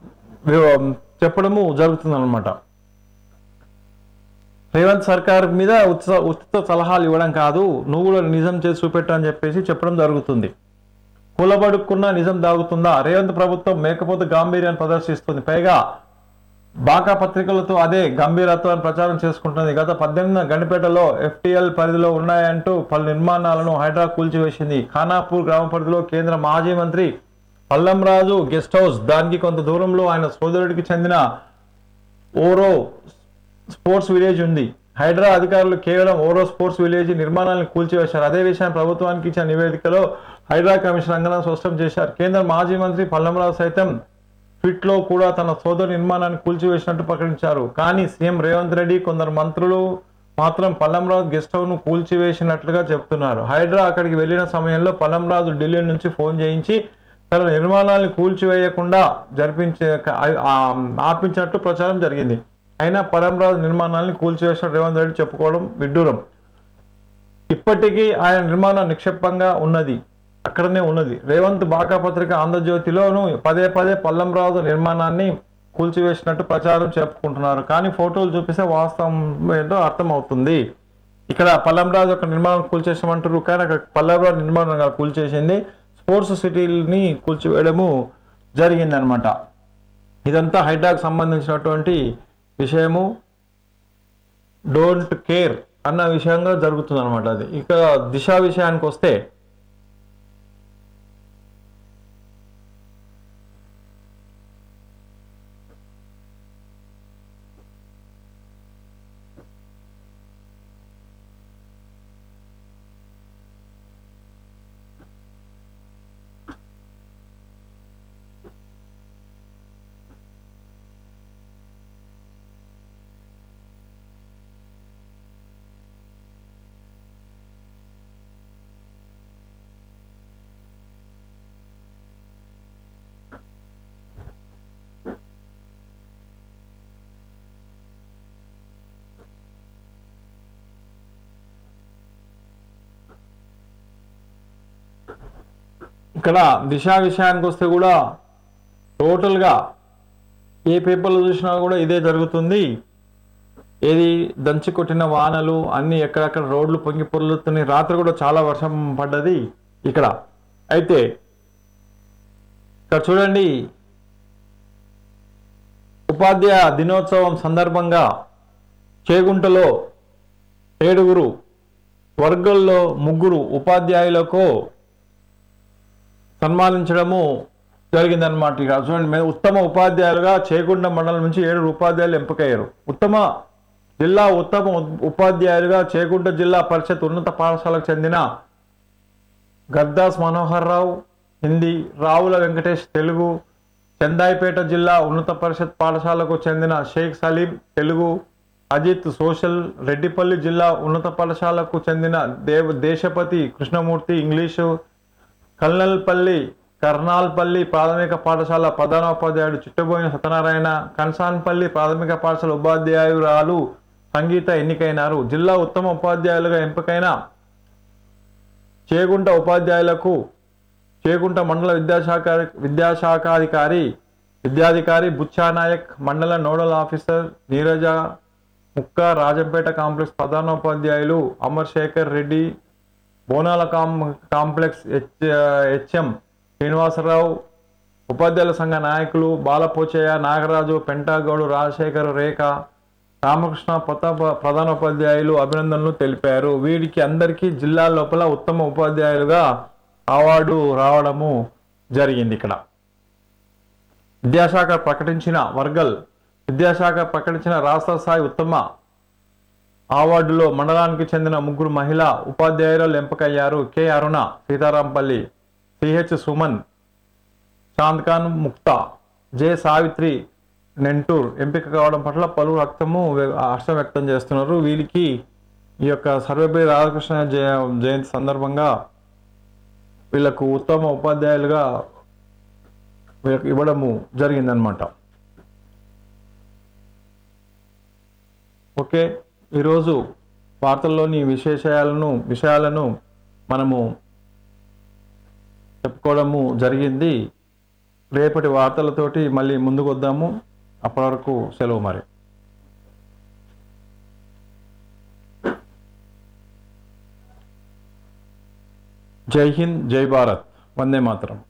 వి- చెప్పడము జరుగుతుంది రేవంత్ సర్కార్ మీద ఉచిత ఉచిత సలహాలు ఇవ్వడం కాదు నువ్వు కూడా నిజం చేసి చూపెట్టు అని చెప్పేసి చెప్పడం జరుగుతుంది కూలబడుకున్న నిజం దాగుతుందా రేవంత్ ప్రభుత్వం మేకపోతే గాంభీర్యాన్ని ప్రదర్శిస్తుంది పైగా బాకా పత్రికలతో అదే గంభీరత్వాన్ని ప్రచారం చేసుకుంటుంది గత పద్దెనిమిది గండిపేటలో ఎఫ్టీఎల్ పరిధిలో ఉన్నాయంటూ పలు నిర్మాణాలను హైడ్రా కూల్చివేసింది ఖానాపూర్ గ్రామ పరిధిలో కేంద్ర మాజీ మంత్రి పల్లంరాజు గెస్ట్ హౌస్ దానికి కొంత దూరంలో ఆయన సోదరుడికి చెందిన ఓరో స్పోర్ట్స్ విలేజ్ ఉంది హైడ్రా అధికారులు కేవలం ఓరో స్పోర్ట్స్ విలేజ్ నిర్మాణాలను కూల్చివేశారు అదే విషయాన్ని ప్రభుత్వానికి ఇచ్చిన నివేదికలో హైడ్రా కమిషన్ రంగనాథ్ స్పష్టం చేశారు కేంద్ర మాజీ మంత్రి పల్లంరావు సైతం ట్వీట్ లో కూడా తన సోదరు నిర్మాణాన్ని కూల్చివేసినట్టు ప్రకటించారు కానీ సీఎం రేవంత్ రెడ్డి కొందరు మంత్రులు మాత్రం పల్లంరాజు గెస్ట్ హౌస్ ను కూల్చివేసినట్లుగా చెప్తున్నారు హైడ్రా అక్కడికి వెళ్ళిన సమయంలో పల్లంరాజు ఢిల్లీ నుంచి ఫోన్ చేయించి తన నిర్మాణాలను కూల్చివేయకుండా జరిపించే ఆ- ఆపించినట్టు ప్రచారం జరిగింది అయినా పల్లంరాజు నిర్మాణాలను కూల్చివేసిన రేవంత్ రెడ్డి చెప్పుకోవడం విడ్డూరం ఇప్పటికీ ఆయన నిర్మాణం నిక్షిప్తంగా ఉన్నది అక్కడనే ఉన్నది రేవంత్ బాకా పత్రిక ఆంధ్రజ్యోతిలోను పదే పదే పల్లంరాజు నిర్మాణాన్ని కూల్చివేసినట్టు ప్రచారం చెప్పుకుంటున్నారు కానీ ఫోటోలు చూపిస్తే వాస్తవం ఏంటో అర్థమవుతుంది ఇక్కడ పల్లంరాజు యొక్క నిర్మాణం కూల్చేసామంటారు కానీ అక్కడ పల్లంరాజు నిర్మాణం కాదు కూల్చేసింది స్పోర్ట్స్ సిటీని కూల్చివేయడము జరిగిందనమాట ఇదంతా హైడ్రాకు సంబంధించినటువంటి విషయము డోంట్ కేర్ అన్న విషయంగా జరుగుతుంది అనమాట అది ఇక దిశ విషయానికి వస్తే ఇక్కడ దిశ విషయానికి వస్తే కూడా టోటల్గా ఏ పేపర్లో చూసినా కూడా ఇదే జరుగుతుంది ఏది దంచి కొట్టిన వానలు అన్ని ఎక్కడెక్కడ రోడ్లు పొంగి పొర్లుతున్నాయి రాత్రి కూడా చాలా వర్షం పడ్డది ఇక్కడ అయితే ఇక్కడ చూడండి ఉపాధ్యాయ దినోత్సవం సందర్భంగా చేగుంటలో ఏడుగురు వర్గంలో ముగ్గురు ఉపాధ్యాయులకు సన్మానించడము జరిగిందనమాట ఇక చూడండి మేము ఉత్తమ ఉపాధ్యాయులుగా చేగుండ మండలం నుంచి ఏడు ఉపాధ్యాయులు ఎంపికయ్యారు ఉత్తమ జిల్లా ఉత్తమ ఉపాధ్యాయులుగా చేగుంట జిల్లా పరిషత్ ఉన్నత పాఠశాలకు చెందిన గద్దాస్ మనోహర్ రావు హిందీ రావుల వెంకటేష్ తెలుగు చందాయిపేట జిల్లా ఉన్నత పరిషత్ పాఠశాలకు చెందిన షేక్ సలీం తెలుగు అజిత్ సోషల్ రెడ్డిపల్లి జిల్లా ఉన్నత పాఠశాలకు చెందిన దేవ దేశపతి కృష్ణమూర్తి ఇంగ్లీషు కల్నల్పల్లి కర్నాల్పల్లి ప్రాథమిక పాఠశాల ప్రధానోపాధ్యాయుడు చిట్టబోయిన సత్యనారాయణ కన్సాన్పల్లి ప్రాథమిక పాఠశాల ఉపాధ్యాయురాలు సంగీత ఎన్నికైనారు జిల్లా ఉత్తమ ఉపాధ్యాయులుగా ఎంపికైన చేగుంట ఉపాధ్యాయులకు చేగుంట మండల విద్యాశాఖ విద్యాశాఖాధికారి విద్యాధికారి బుచ్చానాయక్ మండల నోడల్ ఆఫీసర్ నీరజ ముక్క రాజంపేట కాంప్లెక్స్ ప్రధానోపాధ్యాయులు అమర్ శేఖర్ రెడ్డి బోనాల కాం కాంప్లెక్స్ హెచ్ హెచ్ఎం శ్రీనివాసరావు ఉపాధ్యాయుల సంఘ నాయకులు బాలపోచయ్య నాగరాజు పెంటాగౌడు రాజశేఖర్ రేఖ రామకృష్ణ ప్రతాప ప్రధానోపాధ్యాయులు అభినందనలు తెలిపారు వీరికి అందరికీ జిల్లా లోపల ఉత్తమ ఉపాధ్యాయులుగా అవార్డు రావడము జరిగింది ఇక్కడ విద్యాశాఖ ప్రకటించిన వర్గల్ విద్యాశాఖ ప్రకటించిన రాష్ట్ర స్థాయి ఉత్తమ అవార్డులో మండలానికి చెందిన ముగ్గురు మహిళా ఉపాధ్యాయురాలు ఎంపికయ్యారు K Aruna Seetharampalli CH Suman Chandkhan Mukta J Savitri Nentur ఎంపిక కావడం పట్ల పలువురు రక్తము హర్షం వ్యక్తం చేస్తున్నారు వీరికి ఈ యొక్క సర్వేపల్లి రాధాకృష్ణ జయ జయంతి సందర్భంగా వీళ్ళకు ఉత్తమ ఉపాధ్యాయులుగా వీళ్ళకి ఇవ్వడము జరిగిందనమాట ఓకే ఈరోజు వార్తల్లోని విశేషాలను విషయాలను మనము చెప్పుకోవడము జరిగింది రేపటి వార్తలతోటి మళ్ళీ ముందుకు వద్దాము అప్పటి వరకు సెలవు మరి జై హింద్ జై భారత్ వందే మాతరం